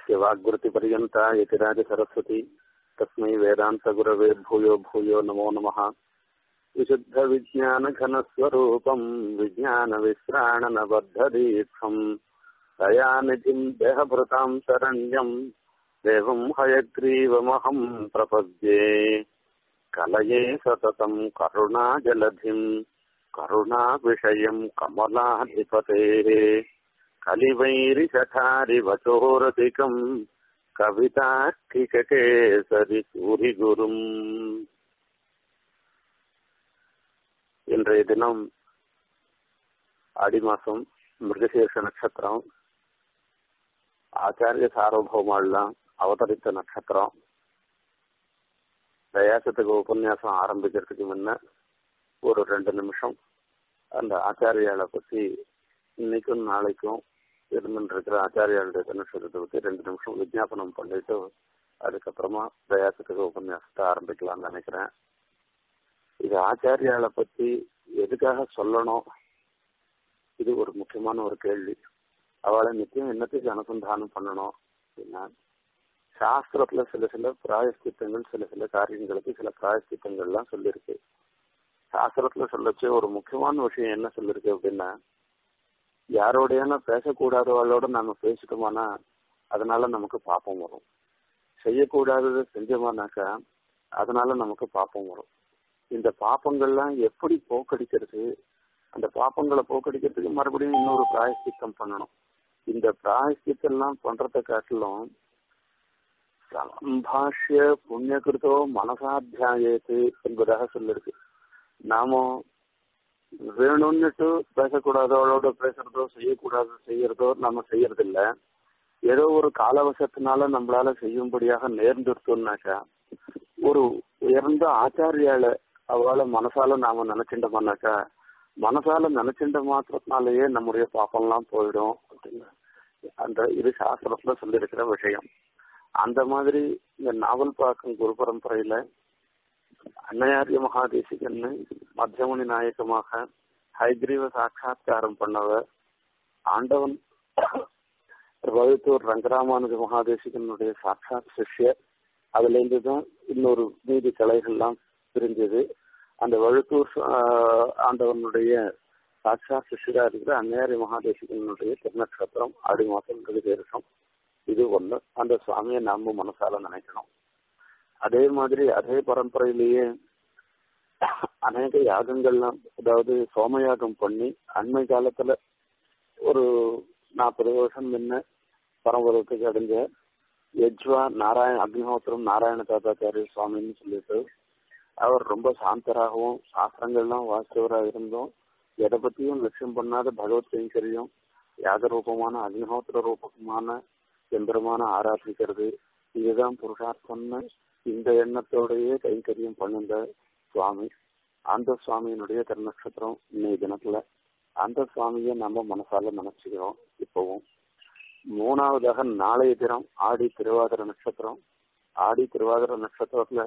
यस्य वाग्वृत्तिपर्यन्ता यतिराजसरस्वती तस्मै वेदान्तगुरवे भूयो भूयो नमो नमः विशुद्धविज्ञानघनस्वरूपम् विज्ञानविश्राणनबद्धदीक्षम् दयानिधिम् देहभृताम् शरण्यम् देवम् हयग्रीवमहम् प्रपद्ये कलये सततम् करुणाजलधिम् करुणाविषयम् कमलाधिपतेः कलिवैरिशठारिवचोरसिकम् கவிதாக்கிகேசரி சூரிகுரும் இன்றைய தினம் ஆடி மாசம் மிருகசீர்ஷ நட்சத்திரம் ஆச்சாரிய சார்வபௌமாலாம் அவதரித்த நட்சத்திரம் தயாசத்துக்கு உபன்யாசம் ஆரம்பிக்கிறதுக்கு முன்ன ஒரு ரெண்டு நிமிஷம் அந்த ஆச்சாரியாலை பத்தி இன்னைக்கும் நாளைக்கும் இருந்துருக்கிற ஆச்சாரியாளுடைய தனுஷத்தை பத்தி ரெண்டு நிமிஷம் விஜாபனம் பண்ணிட்டு அதுக்கப்புறமா தயாசத்துக்கு உபன்யாசத்தை ஆரம்பிக்கலாம்னு நினைக்கிறேன் இது ஆச்சாரியாலை பத்தி எதுக்காக சொல்லணும் இது ஒரு முக்கியமான ஒரு கேள்வி அவளை நித்தியம் என்னத்துக்கு அனுசந்தானம் பண்ணணும் அப்படின்னா சாஸ்திரத்துல சில சில பிராயஸ்தித்தங்கள் சில சில காரியங்களுக்கு சில பிராயஸ்தித்தங்கள்லாம் சொல்லியிருக்கு சாஸ்திரத்துல சொல்லச்சு ஒரு முக்கியமான விஷயம் என்ன சொல்லிருக்கு அப்படின்னா யாரோடையான பேசக்கூடாதவளோட நம்ம பேசிட்டோமானா அதனால நமக்கு பாப்பம் வரும் செய்யக்கூடாததை செஞ்சோமானாக்கா அதனால நமக்கு பாப்பம் வரும் இந்த பாப்பங்கள்லாம் எப்படி போக்கடிக்கிறது அந்த பாப்பங்களை போக்கடிக்கிறதுக்கு மறுபடியும் இன்னொரு பிராயசித்தம் பண்ணணும் இந்த பிராயசித்தெல்லாம் பண்றதை காட்டிலும் சம்பாஷ்ய புண்ணியகிருத்தோ மனசாத்தியாயத்து என்பதாக சொல்லிருக்கு நாம வேணும்னுட்டு பேசக்கூடாதவளோட பேசுறதோ செய்யக்கூடாது செய்யறதோ நம்ம செய்யறது இல்ல ஏதோ ஒரு காலவசத்தினால நம்மளால செய்யும்படியாக நேர்ந்துருத்தோம்னாக்கா ஒரு உயர்ந்த ஆச்சாரியால அவளை மனசால நாம நினைச்சிட்டோம்னாக்கா மனசால நினைச்சிட்ட மாத்திரத்தினாலேயே நம்முடைய பாப்பம்லாம் போயிடும் அப்படின்னு அந்த இது சாஸ்திரத்துல சொல்லியிருக்கிற விஷயம் அந்த மாதிரி இந்த நாவல் பாக்கம் குரு பரம்பரையில அன்னையாரிய மகாதேசிகன்னு மத்தியமணி நாயகமாக ஹைகிரீவ சாட்சா்காரம் பண்ணவர் ஆண்டவன் வழுத்தூர் ரங்கராமானுஜ மகாதேசிகனுடைய சாட்சாத் சிஷ்யர் அதுல இருந்து தான் இன்னொரு மீதி கலைகள்லாம் பிரிஞ்சது அந்த வழுத்தூர் ஆண்டவனுடைய சாட்சாத் சிஷ்யரா இருக்கிற அன்னையாரி மகாதேசிகனுடைய திருநட்சத்திரம் ஆடி மாசம் வருஷம் இது ஒண்ணு அந்த சுவாமியை நாம மனசால நினைக்கணும் அதே மாதிரி அதே பரம்பரையிலேயே அநேக யாகங்கள்லாம் அதாவது சோமயாகம் பண்ணி அண்மை காலத்துல ஒரு நாற்பது வருஷம் முன்ன பரம்பரத்துக்கு அடைஞ்ச யஜ்வா நாராயண அக்னிஹோத்திரம் நாராயண தாத்தாச்சாரிய சுவாமின்னு சொல்லிட்டு அவர் ரொம்ப சாந்தராகவும் சாஸ்திரங்கள்லாம் வாசித்தவராக இருந்தும் எதை பத்தியும் லட்சியம் பண்ணாத பகவத் கைங்கரியம் யாக ரூபமான அக்னிஹோத்திர ரூபமான எந்திரமான ஆராதிக்கிறது இதுதான் புருஷார்த்தம்னு இந்த எண்ணத்தோடயே கைங்கரியம் பண்ணுங்க சுவாமி அந்த சுவாமியினுடைய திருநட்சத்திரம் இன்னைய தினத்துல அந்த சுவாமியை நம்ம மனசால நினைச்சுக்கிறோம் இப்பவும் மூணாவதாக நாளைய தினம் ஆடி திருவாதிர நட்சத்திரம் ஆடி திருவாதிர நட்சத்திரத்துல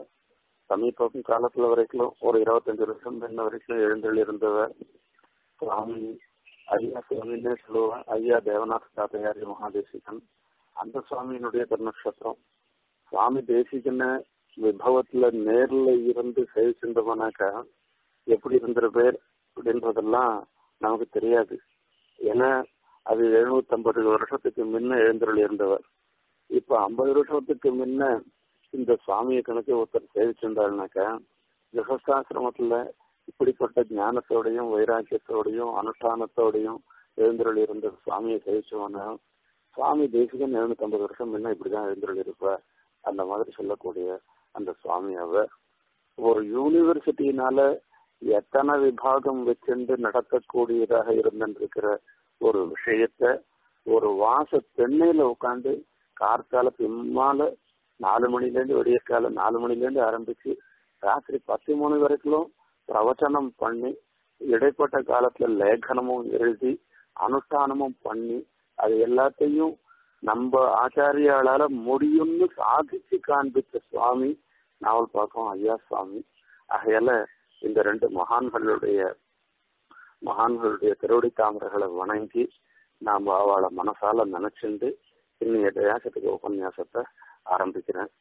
சமீப காலத்துல வரைக்கும் ஒரு இருபத்தஞ்சு வருஷம் முன்ன வரைக்கும் எழுந்தல் இருந்தவர் சுவாமி ஐயா சுவாமின்னே சொல்லுவேன் ஐயா தேவநாத தாத்தையாரி மகாதேசிகன் அந்த சுவாமியினுடைய திருநட்சத்திரம் சுவாமி தேசிகன விபவத்துல நேர்ல இருந்து சேவிச்சிருந்தோம்னாக்கா எப்படி இருந்த பேர் அப்படின்றதெல்லாம் நமக்கு தெரியாது ஏன்னா அது எழுநூத்தி ஐம்பது வருஷத்துக்கு முன்ன எழுந்தருள் இருந்தவர் இப்ப ஐம்பது வருஷத்துக்கு முன்ன இந்த சுவாமியை கணக்கு ஒருத்தர் சேவிச்சிருந்தாருனாக்கா கிரகஸ்தாசிரமத்துல இப்படிப்பட்ட ஞானத்தோடையும் வைராக்கியத்தோடையும் அனுஷ்டானத்தோடையும் எழுந்தருள் இருந்த சுவாமியை சேவிச்சோன்னா சுவாமி தேசிகன் எழுநூத்தி ஐம்பது வருஷம் முன்ன இப்படிதான் எழுந்தருள் இருப்பார் அந்த மாதிரி சொல்லக்கூடிய அந்த சுவாமி அவர் ஒரு யூனிவர்சிட்டினால எத்தனை விபாகம் வச்சிருந்து நடத்தக்கூடியதாக இருந்திருக்கிற ஒரு விஷயத்த ஒரு வாச தென்னையில உட்காந்து கார்த்தால பிம்மால நாலு மணில இருந்து விடிய கால நாலு மணில இருந்து ஆரம்பிச்சு ராத்திரி பத்து மணி வரைக்கும் பிரவச்சனம் பண்ணி இடைப்பட்ட காலத்துல லேகனமும் எழுதி அனுஷ்டானமும் பண்ணி அது எல்லாத்தையும் நம்ம ஆச்சாரியாளால முடியும்னு சாதிச்சு காண்பித்த சுவாமி நாவல் பார்க்கும் ஐயா சுவாமி ஆகையால இந்த ரெண்டு மகான்களுடைய மகான்களுடைய திருவடி தாமரைகளை வணங்கி நாம் அவளை மனசால நினைச்சுண்டு இன்னைய தயாசத்துக்கு உபன்யாசத்தை ஆரம்பிக்கிறேன்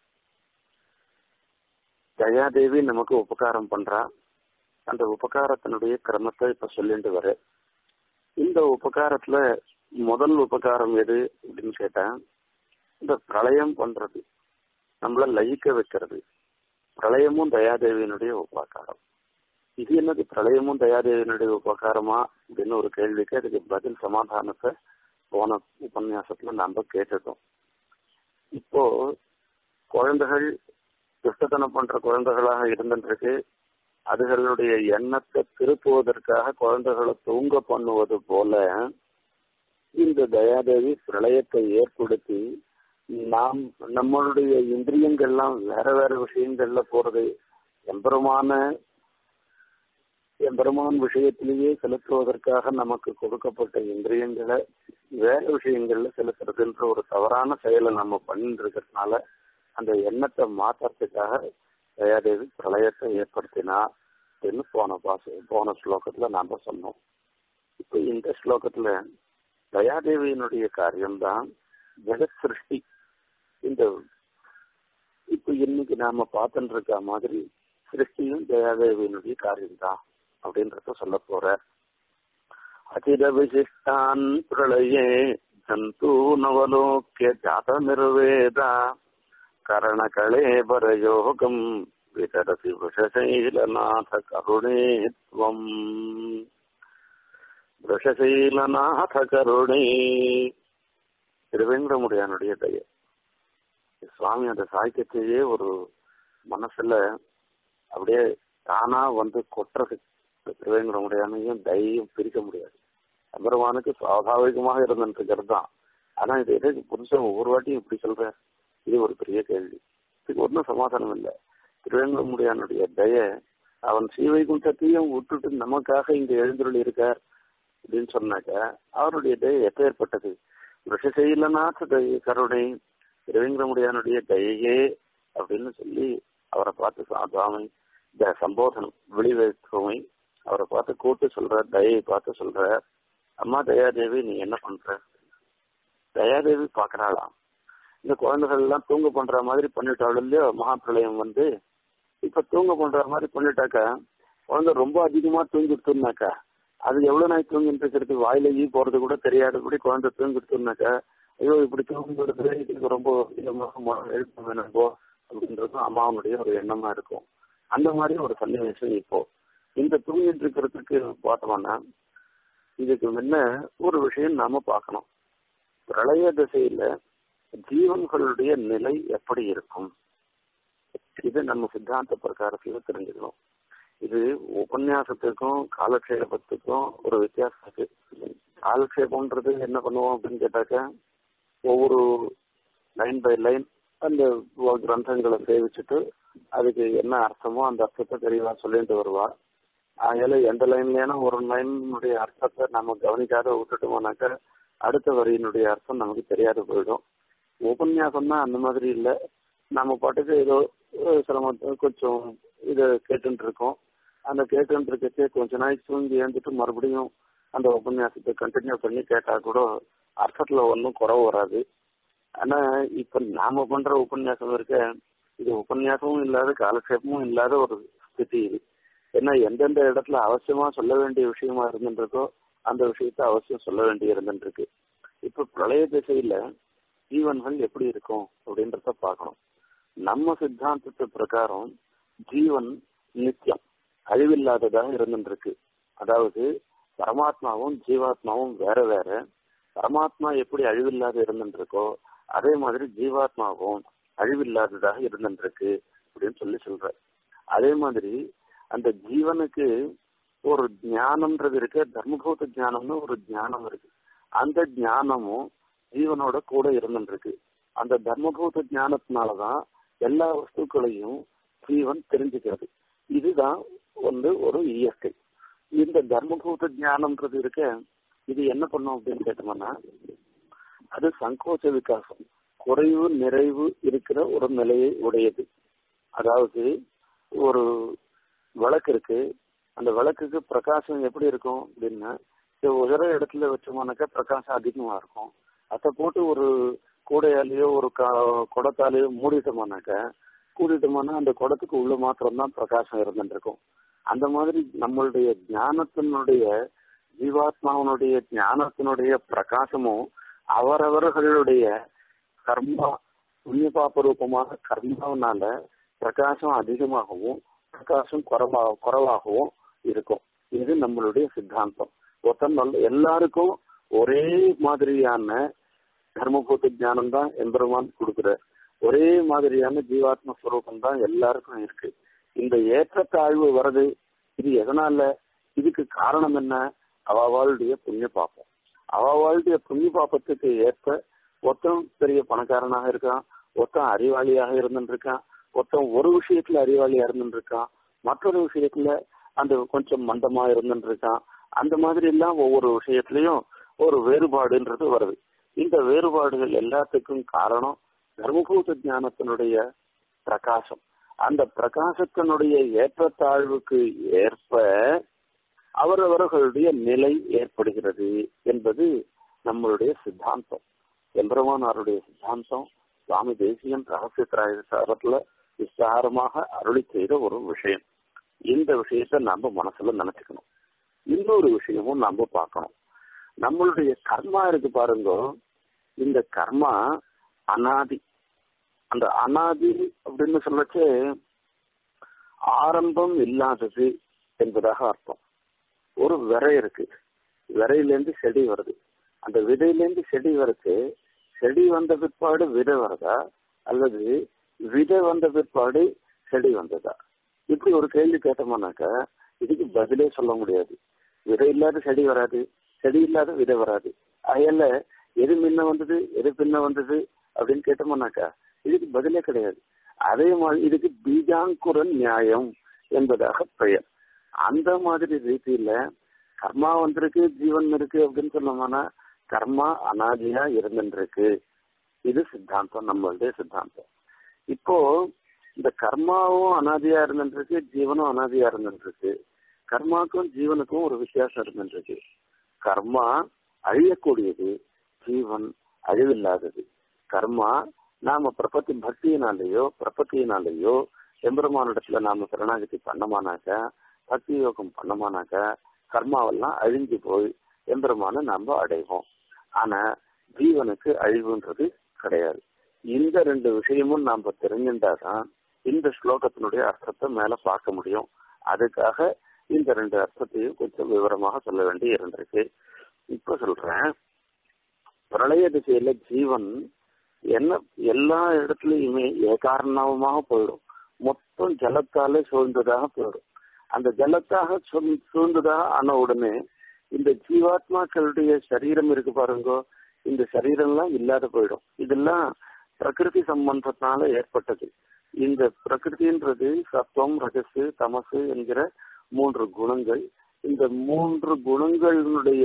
தயாதேவி நமக்கு உபகாரம் பண்றா அந்த உபகாரத்தினுடைய கிரமத்தை இப்ப சொல்லிட்டு வர இந்த உபகாரத்துல முதல் உபகாரம் எது அப்படின்னு கேட்டா இந்த பிரளயம் பண்றது நம்மள லயிக்க வைக்கிறது பிரளயமும் தயாதேவியினுடைய உபகாரம் இது என்னது பிரளயமும் தயாதேவியினுடைய உபகாரமா அப்படின்னு ஒரு கேள்விக்கு அதுக்கு பதில் சமாதானத்தை போன உபன்யாசத்துல நாம கேட்டுட்டோம் இப்போ குழந்தைகள் துஷ்டத்தனம் பண்ற குழந்தைகளாக இருந்துருக்கு அதுகளுடைய எண்ணத்தை திருப்புவதற்காக குழந்தைகளை தூங்க பண்ணுவது போல இந்த தயாதேவி பிரளயத்தை ஏற்படுத்தி நாம் நம்மளுடைய இந்திரியங்கள்லாம் வேற வேற விஷயங்கள்ல போறது எம்பெருமான எம்பெருமான் விஷயத்திலேயே செலுத்துவதற்காக நமக்கு கொடுக்கப்பட்ட இந்திரியங்களை வேற விஷயங்கள்ல செலுத்துறதுன்ற ஒரு தவறான செயலை நம்ம பண்ணிட்டு இருக்கிறதுனால அந்த எண்ணத்தை மாற்றத்துக்காக தயாதேவி பிரளயத்தை ஏற்படுத்தினா அப்படின்னு போன பாச போன ஸ்லோகத்துல நாம சொன்னோம் இப்ப இந்த ஸ்லோகத்துல தயாதேவியினுடைய காரியம்தான் ஜெகத் சிருஷ்டி இந்த இப்ப இன்னைக்கு நாம பார்த்துட்டு இருக்க மாதிரி சிருஷ்டியும் தயாதேவியினுடைய காரியம்தான் அப்படின்றத சொல்ல போற அதிர விசிஷ்டான் பிரளயே ஜந்து நவலோக்கிய ஜாத நிர்வேத கரணகளேபரயோகம் விதரசி விஷசைலநாத கருணேத்வம் விஷசைலநாத கருணே திருவேங்கடமுடியானுடைய தய சுவாமி அந்த சாகித்யத்தையே ஒரு மனசுல அப்படியே தானா வந்து கொட்டுறது திருவேங்கடமுடியானையும் தயையும் பிரிக்க முடியாது அபரமானுக்கு சுவாபாவிகமாக இருந்துட்டு தான் ஆனா இது எதுக்கு புதுசா ஒவ்வொரு வாட்டியும் இப்படி சொல்ற இது ஒரு பெரிய கேள்வி இதுக்கு ஒன்றும் சமாதானம் இல்லை திருவேங்கடமுடியானுடைய தய அவன் ஸ்ரீவைகுண்டத்தையும் விட்டுட்டு நமக்காக இங்க எழுந்துருள் இருக்கார் அப்படின்னு சொன்னாக்க அவருடைய தய எப்பேற்பட்டது விஷசைலநாத தய கருணை திருவேங்கடமுடியானுடைய தயையே அப்படின்னு சொல்லி அவரை பார்த்து சுவாமி த சம்போதனம் வெளிவேற்றுமை அவரை பார்த்து கூட்டு சொல்ற தயையை பார்த்து சொல்ற அம்மா தயாதேவி நீ என்ன பண்ற தயாதேவி பாக்குறாளாம் இந்த குழந்தைகள் எல்லாம் தூங்க பண்ற மாதிரி பண்ணிட்டாலும் இல்லையோ மகாபிரளயம் வந்து இப்ப தூங்க பண்ற மாதிரி பண்ணிட்டாக்கா குழந்தை ரொம்ப அதிகமா தூங்கிட்டுனாக்கா அது எவ்வளவு நாள் தூங்கிட்டு இருக்கிறது வாயில ஈ போறது கூட தெரியாதபடி குழந்தை தூங்கிட்டுனாக்கா ஐயோ இப்படி தூங்குறது இதுக்கு ரொம்ப எழுப்ப வேணும்போ அப்படின்றதும் அம்மாவனுடைய ஒரு எண்ணமா இருக்கும் அந்த மாதிரி ஒரு சன்னிவேசம் இப்போ இந்த தூங்கிட்டு இருக்கிறதுக்கு பார்த்தோம்னா இதுக்கு முன்ன ஒரு விஷயம் நாம பார்க்கணும் பிரளய திசையில ஜீவன்களுடைய நிலை எப்படி இருக்கும் இது நம்ம சித்தாந்த பிரகாரத்துல தெரிஞ்சுக்கணும் இது உபன்யாசத்துக்கும் காலக்ஷேபத்துக்கும் ஒரு வித்தியாசம் இருக்கு காலக்ஷேபம்ன்றது என்ன பண்ணுவோம் அப்படின்னு கேட்டாக்க ஒவ்வொரு லைன் பை லைன் அந்த கிரந்தங்களை சேவிச்சுட்டு அதுக்கு என்ன அர்த்தமோ அந்த அர்த்தத்தை தெளிவா சொல்லிட்டு வருவா அதில் எந்த லைன்லேனா ஒரு லைனுடைய அர்த்தத்தை நம்ம கவனிக்காத விட்டுட்டோம்னாக்க அடுத்த வரியினுடைய அர்த்தம் நமக்கு தெரியாத போயிடும் உபன்யாசம்னா அந்த மாதிரி இல்லை நம்ம பாட்டுக்கு ஏதோ சிரம கொஞ்சம் இதை கேட்டுட்டு இருக்கோம் அந்த கேட்டுட்டு இருக்கச்சே கொஞ்ச நாளைக்கு தூங்கி எழுந்துட்டு மறுபடியும் அந்த உபன்யாசத்தை கண்டினியூ பண்ணி கேட்டா கூட அர்த்தத்துல ஒன்றும் குறவு வராது ஆனா இப்ப நாம பண்ற உபன்யாசம் இருக்க இது உபன்யாசமும் இல்லாத காலக்ஷேபமும் இல்லாத ஒரு ஸ்திதி இது ஏன்னா எந்தெந்த இடத்துல அவசியமா சொல்ல வேண்டிய விஷயமா இருந்துருக்கோ அந்த விஷயத்த அவசியம் சொல்ல வேண்டி இருந்துருக்கு இப்ப பிரளய திசையில ஜீவன்கள் எப்படி இருக்கும் அப்படின்றத பார்க்கணும் நம்ம சித்தாந்தத்து பிரகாரம் ஜீவன் நித்தியம் அழிவில்லாததாக இருந்துருக்கு அதாவது பரமாத்மாவும் ஜீவாத்மாவும் வேற வேற பரமாத்மா எப்படி அழிவில்லாத இருந்துருக்கோ அதே மாதிரி ஜீவாத்மாவும் அழிவில்லாததாக இருந்துருக்கு அப்படின்னு சொல்லி சொல்ற அதே மாதிரி அந்த ஜீவனுக்கு ஒரு ஞானம்ன்றது இருக்கு தர்மபூத ஞானம்னு ஒரு ஞானம் இருக்கு அந்த ஞானமும் ஜீவனோட கூட இருந்துருக்கு அந்த தர்மபூத ஞானத்தினாலதான் எல்லா வஸ்துக்களையும் ஜீவன் தெரிஞ்சுக்கிறது இதுதான் வந்து ஒரு இயற்கை இந்த தர்மபூத ஞானம்ன்றது இருக்க இது என்ன பண்ணும் அப்படின்னு கேட்டோம்னா அது சங்கோச்ச விகாசம் குறைவு நிறைவு இருக்கிற ஒரு நிலையை உடையது அதாவது ஒரு விளக்கு இருக்கு அந்த விளக்குக்கு பிரகாசம் எப்படி இருக்கும் அப்படின்னா உயர இடத்துல வச்சோம்னாக்கா பிரகாசம் அதிகமா இருக்கும் அதை போட்டு ஒரு கூடையாலேயோ ஒரு க- குடத்தாலேயோ மூடிட்டோம்னாக்க கூடிட்டோம்னா அந்த குடத்துக்கு உள்ள மாத்திரம்தான் பிரகாசம் இருந்துட்டு இருக்கும் அந்த மாதிரி நம்மளுடைய ஞானத்தினுடைய ஜீவாத்மாவனுடைய ஞானத்தினுடைய பிரகாசமும் அவரவர்களுடைய கர்மா புண்ணிய பாப ரூபமாக கர்மாவனால பிரகாசம் அதிகமாகவும் பிரகாசம் குறைவா குறைவாகவும் இருக்கும் இது நம்மளுடைய சித்தாந்தம் ஒருத்தன் நல்ல எல்லாருக்கும் ஒரே மாதிரியான தர்மபூத்த ஞானம் தான் எம்பெருமான் கொடுக்குறார் ஒரே மாதிரியான ஜீவாத்ம ஸ்வரூபம் தான் எல்லாருக்கும் இருக்கு இந்த ஏற்றத்தாழ்வு வருது இது எதனால இதுக்கு காரணம் என்ன அவளுடைய புண்ணிய பாப்பம் அவளுடைய புண்ணிய பாப்பத்துக்கு ஏற்ப ஒருத்தன் பெரிய பணக்காரனாக இருக்கான் ஒருத்தன் அறிவாளியாக இருந்துட்டு இருக்கான் ஒருத்தன் ஒரு விஷயத்துல அறிவாளியா இருந்துட்டு இருக்கான் மற்றொரு விஷயத்துல அந்த கொஞ்சம் மந்தமா இருந்துட்டு இருக்கான் அந்த மாதிரி எல்லாம் ஒவ்வொரு விஷயத்திலையும் ஒரு வேறுபாடுன்றது வருது இந்த வேறுபாடுகள் எல்லாத்துக்கும் காரணம் தர்மபூத ஞானத்தினுடைய பிரகாசம் அந்த பிரகாசத்தினுடைய ஏற்றத்தாழ்வுக்கு ஏற்ப அவரவர்களுடைய நிலை ஏற்படுகிறது என்பது நம்மளுடைய சித்தாந்தம் எம்பெருமானாருடைய சித்தாந்தம் சுவாமி தேசியன் ரகசிய திராயசாரத்துல விஸ்தாரமாக அருளி செய்த ஒரு விஷயம் இந்த விஷயத்த நம்ம மனசுல நினைச்சுக்கணும் இன்னொரு விஷயமும் நம்ம பார்க்கணும் நம்மளுடைய கர்மா இருக்கு பாருங்க இந்த கர்மா அனாதி அந்த அனாதி அப்படின்னு சொல்லச்சு ஆரம்பம் இல்லாதது என்பதாக அர்த்தம் ஒரு விரை இருக்கு விரையிலேருந்து செடி வருது அந்த விதையிலேருந்து செடி வருது செடி வந்த பிற்பாடு விதை வருதா அல்லது விதை வந்த பிற்பாடு செடி வந்ததா இப்படி ஒரு கேள்வி கேட்டோம்னாக்க இதுக்கு பதிலே சொல்ல முடியாது விதை இல்லாத செடி வராது செடி இல்லாத விதை வராது அதையல்ல எது முன்ன வந்தது எது பின்ன வந்தது அப்படின்னு கேட்டோம்னாக்கா இதுக்கு பதிலே கிடையாது அதே மாதிரி இதுக்கு பீஜாங்குர நியாயம் என்பதாக பெயர் அந்த மாதிரி ரீதியில கர்மா வந்திருக்கு ஜீவன் இருக்கு அப்படின்னு சொன்னோம்னா கர்மா அனாதியா இருந்துருக்கு இது சித்தாந்தம் நம்மளுடைய சித்தாந்தம் இப்போ இந்த கர்மாவும் அனாதியா இருந்துருக்கு ஜீவனும் அனாதியா இருந்துருக்கு கர்மாக்கும் ஜீவனுக்கும் ஒரு வித்தியாசம் இருந்துருக்கு கர்மா அழியக்கூடியது ஜீவன் அழிவில்லாதது கர்மா நாம பிரபத்தி பக்தியினாலேயோ பிரபத்தியினாலேயோ எம்பெருமானிடத்துல நாம சரணாகதி பண்ணமானாக்க பக்தி யோகம் பண்ணமானாக்க கர்மாவெல்லாம் அழிஞ்சு போய் எம்பெருமான நாம அடைவோம் ஆனா ஜீவனுக்கு அழிவுன்றது கிடையாது இந்த ரெண்டு விஷயமும் நாம தெரிஞ்சிருந்தாதான் இந்த ஸ்லோகத்தினுடைய அர்த்தத்தை மேல பார்க்க முடியும் அதுக்காக இந்த ரெண்டு அர்த்தத்தையும் கொஞ்சம் விவரமாக சொல்ல வேண்டி இருந்திருக்கு இப்ப சொல்றேன் பிரளய திசையில ஜீவன் என்ன எல்லா இடத்துலயுமே ஏகாரணமாக போயிடும் மொத்தம் ஜலத்தாலே சூழ்ந்ததாக போயிடும் அந்த ஜலத்தாக சூழ்- சூழ்ந்ததாக ஆன உடனே இந்த ஜீவாத்மாக்களுடைய சரீரம் இருக்கு பாருங்க இந்த சரீரம்லாம் இல்லாத போயிடும் இதெல்லாம் பிரகிருதி சம்பந்தத்தினால ஏற்பட்டது இந்த பிரகிருதின்றது சத்துவம் ரஜசு தமசு என்கிற மூன்று குணங்கள் இந்த மூன்று குணங்களுடைய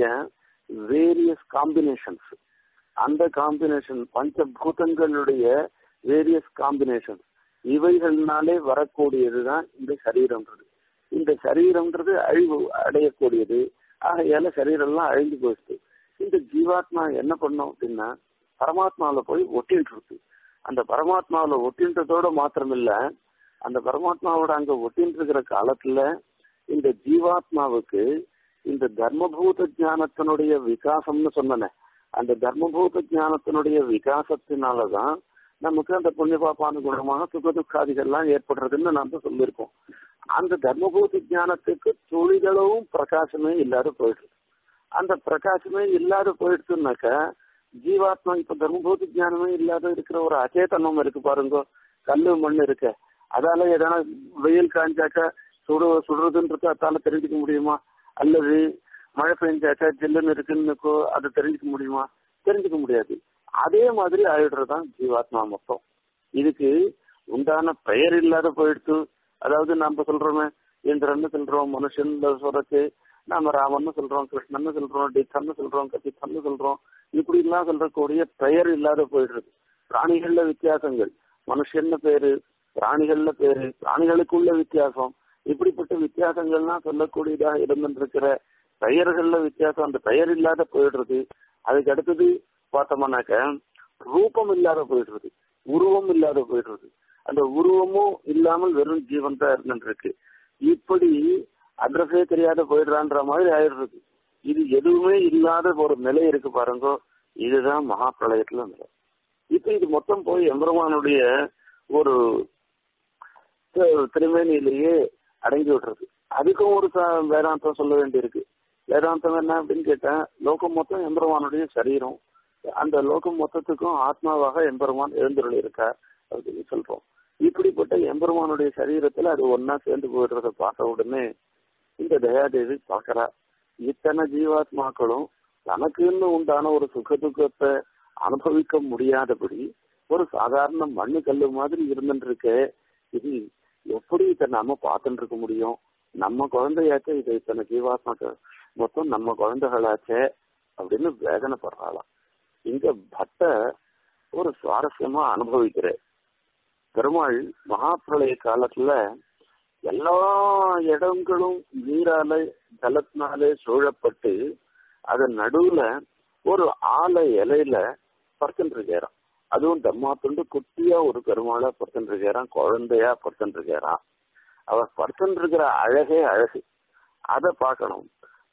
வேரியஸ் காம்பினேஷன்ஸ் அந்த காம்பினேஷன் பஞ்சபூதங்களுடைய வேரியஸ் காம்பினேஷன் இவைகள்னாலே வரக்கூடியதுதான் இந்த சரீரம்ன்றது இந்த சரீரம்ன்றது அழிவு அடையக்கூடியது ஆகையால சரீரம்லாம் அழிஞ்சு போயிடுச்சு இந்த ஜீவாத்மா என்ன பண்ணும் அப்படின்னா பரமாத்மாவில போய் ஒட்டிட்டு இருக்கு அந்த பரமாத்மாவில ஒட்டின்றதோட மாத்திரமில்ல அந்த பரமாத்மாவோட அங்க ஒட்டின்னு இருக்கிற காலத்துல இந்த ஜீவாத்மாவுக்கு இந்த தர்மபூத ஞானத்தினுடைய விகாசம்னு சொன்னனே அந்த தர்மபூத ஞானத்தினுடைய விகாசத்தினாலதான் நமக்கு அந்த புண்ணிய பாப்பானுகுணமாக சுக துக்காதிகள்லாம் ஏற்படுறதுன்னு நாம சொல்லியிருக்கோம் அந்த தர்மபூத ஞானத்துக்கு துளிகளும் பிரகாசமே இல்லாத போயிடுது அந்த பிரகாசமே இல்லாத போயிடுச்சுனாக்க ஜீவாத்மா இப்ப தர்மபூத ஞானமே இல்லாத இருக்கிற ஒரு அச்சேதனம் இருக்கு பாருங்க கல்லு மண் இருக்கு அதால எதனா வெயில் காஞ்சாக்கா சுடு சுடுறதுன்றது அதால தெரிஞ்சுக்க முடியுமா அல்லது மழை பெஞ்சாக்கா ஜில்லுன்னு இருக்குன்னு அதை தெரிஞ்சுக்க முடியுமா தெரிஞ்சுக்க முடியாது அதே மாதிரி ஆயிடுறதுதான் ஜீவாத்மா மொத்தம் இதுக்கு உண்டான பெயர் இல்லாத போயிடுச்சு அதாவது நாம சொல்றோமே இந்திரன்னு சொல்றோம் மனுஷன் சொல்றதுக்கு நாம ராமன்னு சொல்றோம் கிருஷ்ணன்னு சொல்றோம் டித்தன்னு சொல்றோம் கபித்தன்னு சொல்றோம் இப்படி எல்லாம் சொல்றக்கூடிய பெயர் இல்லாத போயிடுறது பிராணிகள்ல வித்தியாசங்கள் மனுஷன்னு பேரு பிராணிகள்ல பேரு பிராணிகளுக்குள்ள வித்தியாசம் இப்படிப்பட்ட வித்தியாசங்கள்லாம் சொல்லக்கூடியதாக இருந்துருக்கிற பெயர்கள்ல வித்தியாசம் அந்த பெயர் இல்லாத போயிடுறது அதுக்கு அடுத்தது பார்த்தோம்னாக்க ரூபம் இல்லாத போயிடுறது உருவம் இல்லாத போயிடுறது அந்த உருவமும் இல்லாமல் வெறும் ஜீவன் தான் இருந்துருக்கு இப்படி அட்ரஸே தெரியாத போயிடுறான்ற மாதிரி ஆயிடுறது இது எதுவுமே இல்லாத ஒரு நிலை இருக்கு பாருங்க இதுதான் மகா பிரளயத்துல நிலை இப்ப இது மொத்தம் போய் எம்பெருமானுடைய ஒரு திருமேனியிலேயே அடங்கி விடுறது அதுக்கும் ஒரு வேதாந்தம் சொல்ல வேண்டியிருக்கு வேதாந்தம் என்ன அப்படின்னு கேட்டா லோகம் மொத்தம் எம்பெருமானுடைய சரீரம் அந்த லோகம் மொத்தத்துக்கும் ஆத்மாவாக எம்பெருமான் எழுந்துள்ள இருக்கார் அப்படின்னு சொல்றோம் இப்படிப்பட்ட எம்பெருமானுடைய சரீரத்துல அது ஒன்னா சேர்ந்து போயிடுறத பார்த்த உடனே இந்த தயாதேவி பாக்குறா இத்தனை ஜீவாத்மாக்களும் தனக்குன்னு உண்டான ஒரு சுக துக்கத்தை அனுபவிக்க முடியாதபடி ஒரு சாதாரண மண்ணு கல்லு மாதிரி இருந்துட்டு இருக்க இது எப்படி இதை நாம பார்த்துட்டு இருக்க முடியும் நம்ம குழந்தையாச்சே இதை இத்தனை ஜீவாத்மாக்கள் மொத்தம் நம்ம குழந்தைகளாச்சே அப்படின்னு வேதனைப்படுறாளாம் இங்க பட்ட ஒரு சுவாரஸ்யமா அனுபவிக்கிற பெருமாள் மகாபிரளய காலத்துல எல்லா இடங்களும் நீரால ஜலத்தினாலே சூழப்பட்டு அதன் நடுவுல ஒரு ஆலை இலையில படுத்துருக்கிறான் அதுவும் தம்மா துண்டு குட்டியா ஒரு பெருமாளா படுத்துருக்கிறான் குழந்தையா படுத்துருக்கிறான் அவர் படுத்துருக்கிற அழகே அழகு அத பார்க்கணும்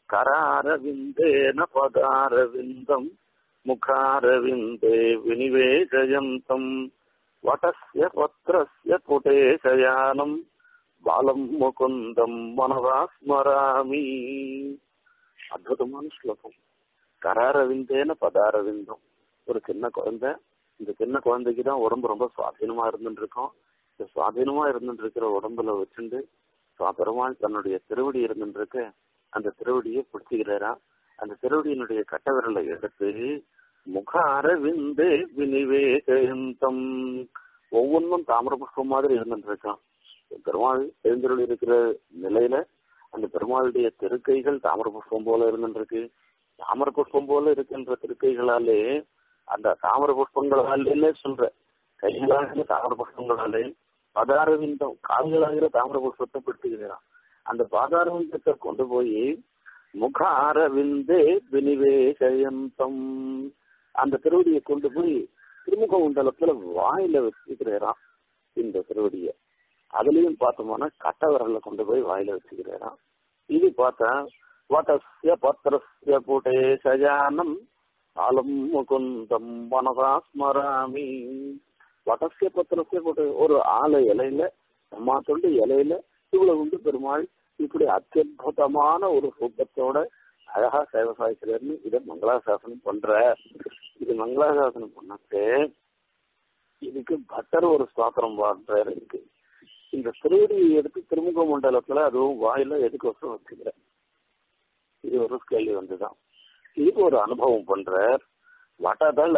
கராரவிந்தேன பதாரவிந்தம் முகாரவிந்தே வினிவேஷயந்தம் வடஸ்ய பத்ரஸ்ய புடேசயானம் பாலம் முகுந்தம் மனதா ஸ்மராமி அற்புதமான ஸ்லோகம் கராரவிந்தேன பதாரவிந்தம் ஒரு சின்ன குழந்தை இந்த சின்ன குழந்தைக்கு தான் உடம்பு ரொம்ப சுவாதீனமா இருந்துட்டு இருக்கோம் இந்த சுவாதீனமா இருந்துட்டு இருக்கிற உடம்புல வச்சுட்டு பெருமாள் தன்னுடைய திருவடி இருந்துட்டு இருக்க அந்த திருவடியை பிடிச்சுக்கிறாரா அந்த திருவடியினுடைய கட்ட விரலை எடுத்து முக அரவிந்தே வினிவேகந்தம் ஒவ்வொன்றும் தாமிர புஷ்பம் மாதிரி இருந்துட்டு இருக்கான் பெருமாள் எழுந்தருள் இருக்கிற நிலையில அந்த பெருமாளுடைய திருக்கைகள் தாமிர புஷ்பம் போல இருந்துருக்கு தாமர புஷ்பம் போல இருக்கின்ற திருக்கைகளாலே அந்த தாமர புஷ்பங்களாலே சொல்ற கைகளாகிற தாமர புஷ்பங்களாலே பதாரவிந்தம் கால்களாகிற தாமர புஷ்பத்தை பிடித்துக்கிறான் அந்த பாதாரவிந்தத்தை கொண்டு போய் முக அரவிந்தே வினிவேசயந்தம் அந்த திருவடியை கொண்டு போய் திருமுக மண்டலத்துல வாயில வச்சுக்கிறாராம் இந்த திருவடிய அதுலயும் பார்த்தோம்னா கட்ட விரல்ல கொண்டு போய் வாயில வச்சுக்கிறாராம் இது பார்த்தா வடஸ்ய பத்திரஸ்ய புடே சஜானம் காலம் முகுந்தம் மனதா ஸ்மராமி வடஸ்ய பத்திரஸ்ய புடே ஒரு ஆலை இலையில அம்மா சொல்லி இலையில இவ்வளவு உண்டு பெருமாள் இப்படி அத்தியுதமான ஒரு சூப்பத்தோட அழகா சேவை சாய்க்கிறார்னு இதை மங்களாசாசனம் பண்ற இது மங்களாசாசனம் பண்ணக்கு இதுக்கு பட்டர் ஒரு ஸ்தோத்திரம் பாடுறாரு இருக்கு இந்த திருவடியை எடுத்து திருமுக மண்டலத்துல அதுவும் வாயில எதுக்கோசரம் வச்சுக்கிறேன் இது ஒரு கேள்வி வந்துதான் இது ஒரு அனுபவம் பண்றார் வடதள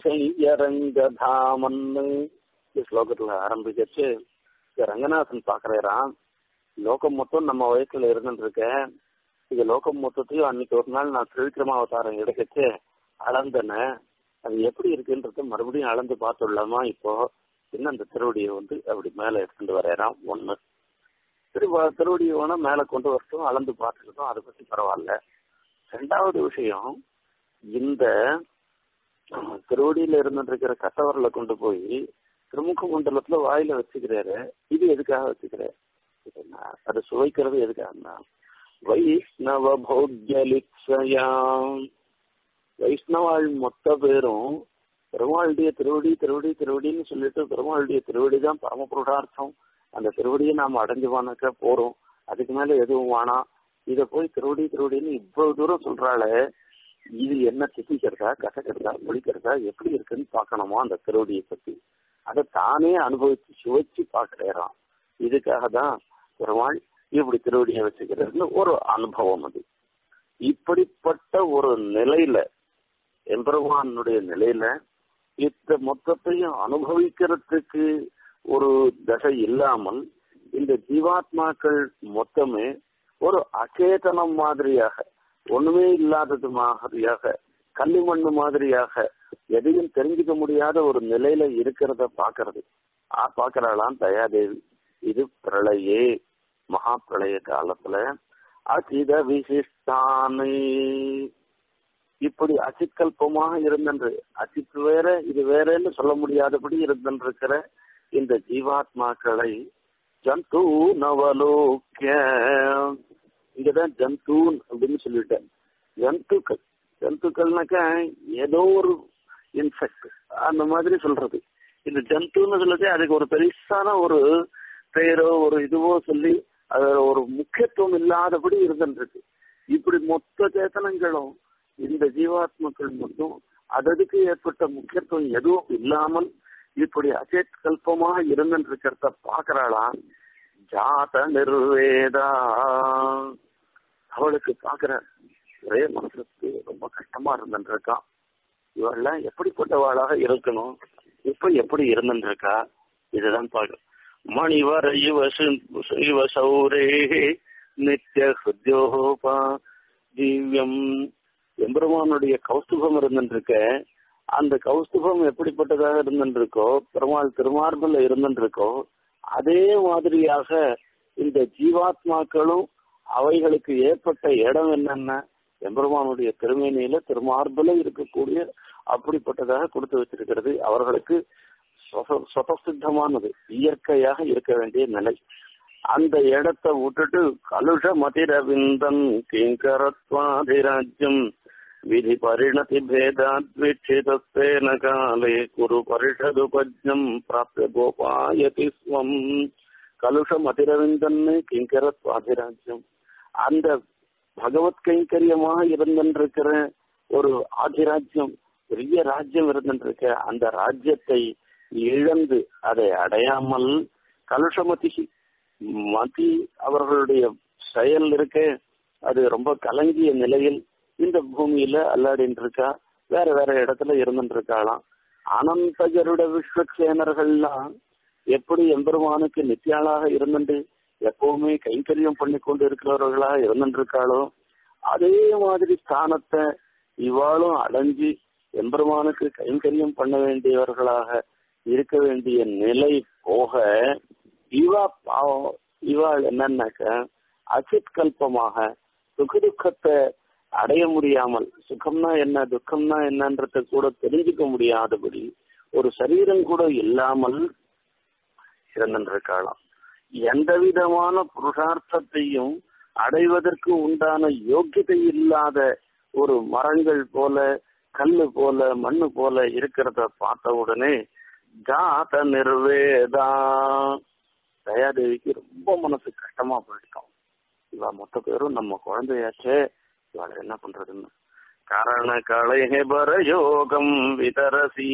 மதிசையரங்கதாமன்னு ஸ்லோகத்துல ஆரம்பிச்சு ரங்கநாதன் பாக்குறாராம் லோகம் மொத்தம் நம்ம வயசுல இருந்துட்டு இருக்கேன் இது லோகம் மொத்தத்தையும் அன்னைக்கு ஒரு நாள் நான் திருவிக்ரமாவதாரம் எடுக்கச்சு அளந்தனேன் அது எப்படி இருக்குன்றது மறுபடியும் அளந்து பார்த்துடலாமா இப்போ இன்னும் அந்த திருவடியை வந்து அப்படி மேல எடுத்துட்டு வரையறான் ஒண்ணு திருவ திருவடியை வேணா மேல கொண்டு வரட்டும் அளந்து பார்த்துக்கிட்டோம் அதை பத்தி பரவாயில்ல ரெண்டாவது விஷயம் இந்த திருவடியில இருந்துட்டு இருக்கிற கட்டவரில் கொண்டு போய் திருமுக மண்டலத்துல வாயில வச்சுக்கிறாரு இது எதுக்காக வச்சுக்கிறாரு அது சுவைக்கிறது எதுக்காகனா வைஷ்ணவ பௌத்தியலிக்ஷயாம் வைஷ்ணவாள் மொத்த பேரும் பெருமாளுடைய திருவடி திருவடி திருவடின்னு சொல்லிட்டு பெருமாளுடைய திருவடி தான் பரம புருஷார்த்தம் அந்த திருவடியை நாம் அடைஞ்சுவானாக்க போறோம் அதுக்கு மேல எதுவும் வேணாம் இத போய் திருவடி திருவடின்னு இவ்வளவு தூரம் சொல்றாளே இது என்ன திட்டிக்கிறதா கசக்கிறதா முடிக்கிறதா எப்படி இருக்குன்னு பாக்கணுமா அந்த திருவடியை பத்தி அதை தானே அனுபவிச்சு சுவைச்சு பாக்குறாராம் இதுக்காக தான் பெருமாள் இப்படி திருவடியை வச்சுக்கிறதுன்னு ஒரு அனுபவம் அது இப்படிப்பட்ட ஒரு நிலையில எம்பெருமானுடைய நிலையில இந்த மொத்தத்தையும் அனுபவிக்கிறதுக்கு ஒரு தசை இல்லாமல் இந்த ஜீவாத்மாக்கள் மொத்தமே ஒரு அச்சேதனம் மாதிரியாக ஒண்ணுமே இல்லாதது மாதிரியாக கல்லு மண்ணு மாதிரியாக எதையும் தெரிஞ்சுக்க முடியாத ஒரு நிலையில இருக்கிறத பாக்குறது ஆ பாக்குறாளாம் தயாதேவி இது பிரளயே மகா பிரளய காலத்துல அசித விசிஷ்டானு இப்படி அச்சித்கல்பமாக இருந்தன்று அச்சித் வேற இது வேறன்னு சொல்ல முடியாதபடி இருந்திருக்கிற இந்த ஜீவாத்மாக்களை ஜந்து நவலோக்கிய இங்கதான் ஜந்தூன் அப்படின்னு சொல்லிட்டேன் ஜந்துக்கள் ஜந்துக்கள்னாக்கா ஏதோ ஒரு இன்செக்ட் அந்த மாதிரி சொல்றது இந்த ஜந்துன்னு சொல்லுது அதுக்கு ஒரு பெருசான ஒரு பெயரோ ஒரு இதுவோ சொல்லி அது ஒரு முக்கியத்துவம் இல்லாதபடி இருந்துருக்கு இப்படி மொத்த சேத்தனங்களும் இந்த ஜீவாத்மக்கள் மட்டும் அததுக்கு ஏற்பட்ட முக்கியத்துவம் எதுவும் இல்லாமல் இப்படி அச்சேத் கல்பமாக இருந்துருக்கிறத பாக்குறாளாம் ஜாத நிர்வேதா அவளுக்கு பாக்குற ஒரே மனசுக்கு ரொம்ப கஷ்டமா இருந்துருக்கான் இவெல்லாம் எப்படிப்பட்டவாளாக இருக்கணும் இப்ப எப்படி இருந்துருக்கா இதுதான் பார்க்க மணிவர இவ இவ சௌரே நித்திய ஹிருத்யோபா திவ்யம் எம்பெருமானுடைய கௌஸ்துபம் இருந்துருக்க அந்த கௌஸ்துபம் எப்படிப்பட்டதாக இருந்துருக்கோ பெருமாள் திருமார்பில் இருந்துருக்கோ அதே மாதிரியாக இந்த ஜீவாத்மாக்களும் அவைகளுக்கு ஏற்பட்ட இடம் என்னென்ன எம்பெருமானுடைய திருமேனியில திருமார்பில இருக்கக்கூடிய அப்படிப்பட்டதாக கொடுத்து வச்சிருக்கிறது அவர்களுக்கு சொதசித்தமானது இயற்கையாக இருக்க வேண்டிய நிலை அந்த இடத்தை விட்டுட்டு கலுஷ மதிரவிந்தன் கிங்கரத்வாதிராஜ்யம் விதி பரிணதி பேதாத்விட்சிதஸ்தேன காலே குரு பரிஷதுபஜ்யம் பிராப்ய கோபாயதி ஸ்வம் கலுஷ மதிரவிந்தன் கிங்கரத்வாதிராஜ்யம் அந்த பகவத் கைங்கரியமாக இருந்திருக்கிற ஒரு ஆதிராஜ்யம் பெரிய ராஜ்யம் இருந்திருக்க அந்த ராஜ்யத்தை இழந்து அதை அடையாமல் கலுஷமதி மதி அவர்களுடைய செயல் இருக்க அது ரொம்ப கலங்கிய நிலையில் இந்த பூமியில அல்லாடின்னு இருக்கா வேற வேற இடத்துல இருந்துட்டு இருக்காளாம் அனந்தகருட விஸ்வக்சேனர்கள்லாம் எப்படி எம்பெருமானுக்கு நித்தியாளாக இருந்துட்டு எப்பவுமே கைங்கரியம் பண்ணி கொண்டு இருக்கிறவர்களா இருந்துட்டு இருக்காளோ அதே மாதிரி ஸ்தானத்தை இவாளும் அடைஞ்சு எம்பெருமானுக்கு கைங்கரியம் பண்ண வேண்டியவர்களாக இருக்க வேண்டிய நிலை போக இவா பாவம் இவாள் என்னன்னாக்க அசித் கல்பமாக சுகதுக்கத்தை அடைய முடியாமல் சுகம்னா என்ன துக்கம்னா என்னன்றத கூட தெரிஞ்சுக்க முடியாதபடி ஒரு சரீரம் கூட இல்லாமல் இருந்திருக்காளாம் எந்த விதமான புருஷார்த்தத்தையும் அடைவதற்கு உண்டான யோக்கியதை இல்லாத ஒரு மரங்கள் போல கல்லு போல மண்ணு போல இருக்கிறத பார்த்த உடனே ஜாத நிர்வேதா தயாதேவிக்கு ரொம்ப மனசு கஷ்டமா போயிட்டோம் இவ மொத்த பேரும் நம்ம குழந்தையாச்சே இவாள என்ன பண்றதுன்னு காரண களைபர யோகம் விதரசி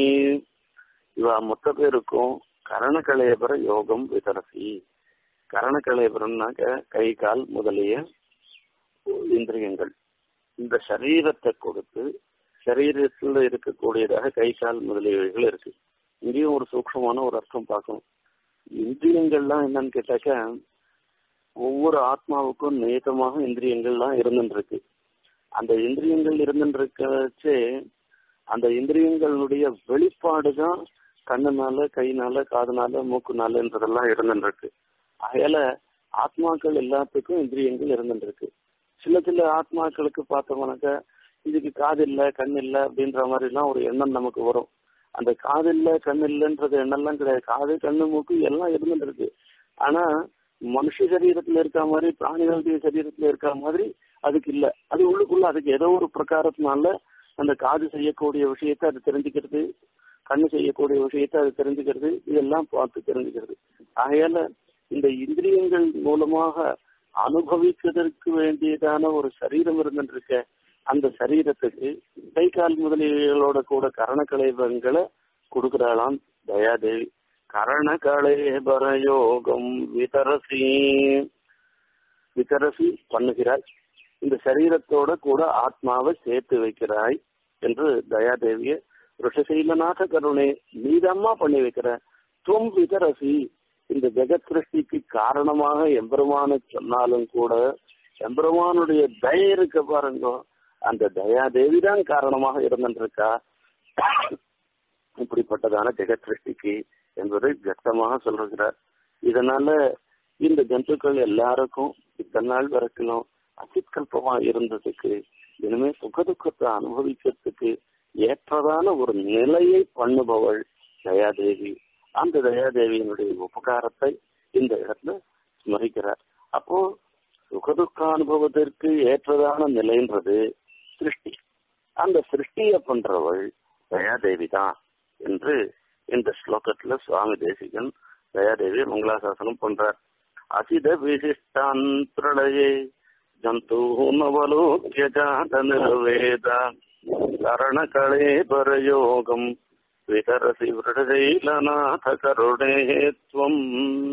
இவ மொத்த பேருக்கும் கரணகலேபர யோகம் விதரசி கரணகலேபரம்னாக்க கை கால் முதலிய இந்திரியங்கள் இந்த சரீரத்தை கொடுத்து சரீரத்தில் இருக்கக்கூடியதாக கை கால் முதலியவைகள் இருக்கு இங்கேயும் ஒரு சூக்ஷமான ஒரு அர்த்தம் பார்க்கணும் இந்திரியங்கள்லாம் என்னன்னு கேட்டாக்க ஒவ்வொரு ஆத்மாவுக்கும் நேதமாக இந்திரியங்கள்லாம் இருந்துருக்கு அந்த இந்திரியங்கள் இருந்துருக்கச்சே அந்த இந்திரியங்களுடைய வெளிப்பாடு தான் கண்ணுனால கைனால காதுனால மூக்குனாலன்றதெல்லாம் இருந்துருக்கு அதையால ஆத்மாக்கள் எல்லாத்துக்கும் இந்திரியங்கள் இருந்துருக்கு சில சில ஆத்மாக்களுக்கு பார்த்தோம்னாக்கா இதுக்கு காது இல்ல கண் இல்ல அப்படின்ற மாதிரி எல்லாம் ஒரு எண்ணம் நமக்கு வரும் அந்த காது இல்ல கண் இல்லைன்றது எண்ணம்லாம் கிடையாது காது கண்ணு மூக்கு எல்லாம் இருந்துருக்கு ஆனா மனுஷ சரீரத்துல இருக்க மாதிரி பிராணிகளுடைய சரீரத்துல இருக்க மாதிரி அதுக்கு இல்ல அது உள்ளுக்குள்ள அதுக்கு ஏதோ ஒரு பிரகாரத்தினால அந்த காது செய்யக்கூடிய விஷயத்த அது தெரிஞ்சுக்கிறது கண்ணு செய்யக்கூடிய விஷயத்த அது தெரிஞ்சுக்கிறது இதெல்லாம் பார்த்து தெரிஞ்சுக்கிறது ஆகையால இந்த இந்திரியங்கள் மூலமாக அனுபவிப்பதற்கு வேண்டியதான ஒரு சரீரம் இருந்துருக்க அந்த சரீரத்துக்கு கை கால் முதலிகளோட கூட கரணக்கலைவங்களை கொடுக்கிறாளாம் தயாதேவி கரணகலேபர யோகம் விதரசி விதரசி பண்ணுகிறாய் இந்த சரீரத்தோட கூட ஆத்மாவை சேர்த்து வைக்கிறாய் என்று தயாதேவிய ரிஷசீலநாத கருணை நீதம்மா பண்ணி வைக்கிற துவம் விதரசி இந்த ஜெகத் சிருஷ்டிக்கு காரணமாக எம்பெருமான சொன்னாலும் கூட எம்பெருமானுடைய தய இருக்க பாருங்க அந்த தயாதேவி தான் காரணமாக இருந்திருக்கா இப்படிப்பட்டதான ஜெகத் சிருஷ்டிக்கு என்பதை கட்டமாக சொல்றார் இதனால இந்த ஜந்துக்கள் எல்லாருக்கும் இத்தனை நாள் வரைக்கும் அசித்கல்பமா இருந்ததுக்கு இனிமே சுகதுக்கத்தை அனுபவிக்கிறதுக்கு ஏற்றதான ஒரு நிலையை பண்ணுபவள் தயாதேவி அந்த தயாதேவியினுடைய உபகாரத்தை இந்த இடத்துல ஸ்மரிக்கிறார் அப்போ சுகதுக்க அனுபவத்திற்கு ஏற்றதான நிலைன்றது சிருஷ்டி அந்த சிருஷ்டிய பண்றவள் தயாதேவி தான் என்று இந்த ஸ்லோகத்துல சுவாமி தேசிகன் தயாதேவி மங்களாசாசனம் பண்றார் அசித விசிஷ்டான் பிரளயே ஜந்து நவலோக்கிய ஜாத நிர்வேத கரணகளே பரயோகம் விதரசி விரடைலநாத கருணே துவம்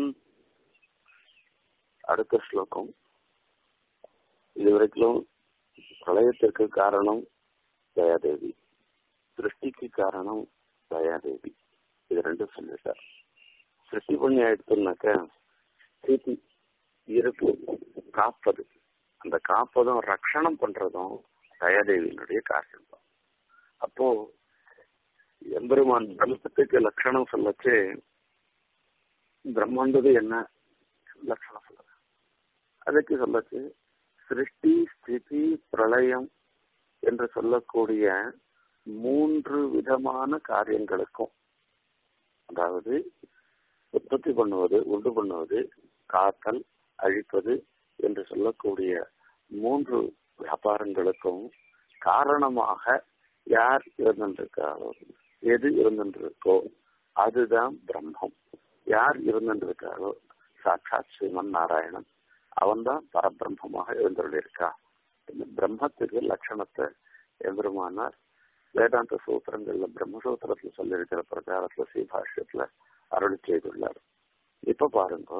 அடுத்த ஸ்லோகம் இதுவரைக்கும் பிரளயத்திற்கு காரணம் தயாதேவி சிருஷ்டிக்கு காரணம் தயாதேவி இது ரெண்டும் சொல்லிட்டார் சிருஷ்டி பண்ணி ஆயிடுத்துனாக்க ஸ்திதி இருப்பு காப்பது அந்த காப்பதும் ரட்சணம் பண்றதும் தயாதேவியினுடைய காரியம் தான் அப்போ எம்பெருமான் பிரம்மத்துக்கு லட்சணம் சொல்லச்சு பிரம்மன்றது என்ன லட்சணம் சொல்லுது அதுக்கு சொல்லச்சு சிருஷ்டி ஸ்திதி பிரளயம் என்று சொல்லக்கூடிய மூன்று விதமான காரியங்களுக்கும் அதாவது உற்பத்தி பண்ணுவது உண்டு பண்ணுவது காத்தல் அழிப்பது என்று சொல்லக்கூடிய மூன்று வியாபாரங்களுக்கும் காரணமாக யார் இருந்திருக்காரோ எது இருந்திருக்கோ அதுதான் பிரம்மம் யார் இருந்திருக்காரோ சாட்சாத் ஸ்ரீமன் நாராயணன் அவன்தான் பரபிரம்மமாக எழுந்துள்ளிருக்கா இந்த பிரம்மத்துக்கு லட்சணத்தை எம்பெருமானார் வேதாந்த சூத்திரங்கள்ல பிரம்மசூத்திரத்துல சொல்லியிருக்கிற பிரகாரத்துல ஸ்ரீபாஷ்யத்துல அருள் செய்துள்ளார் இப்ப பாருங்க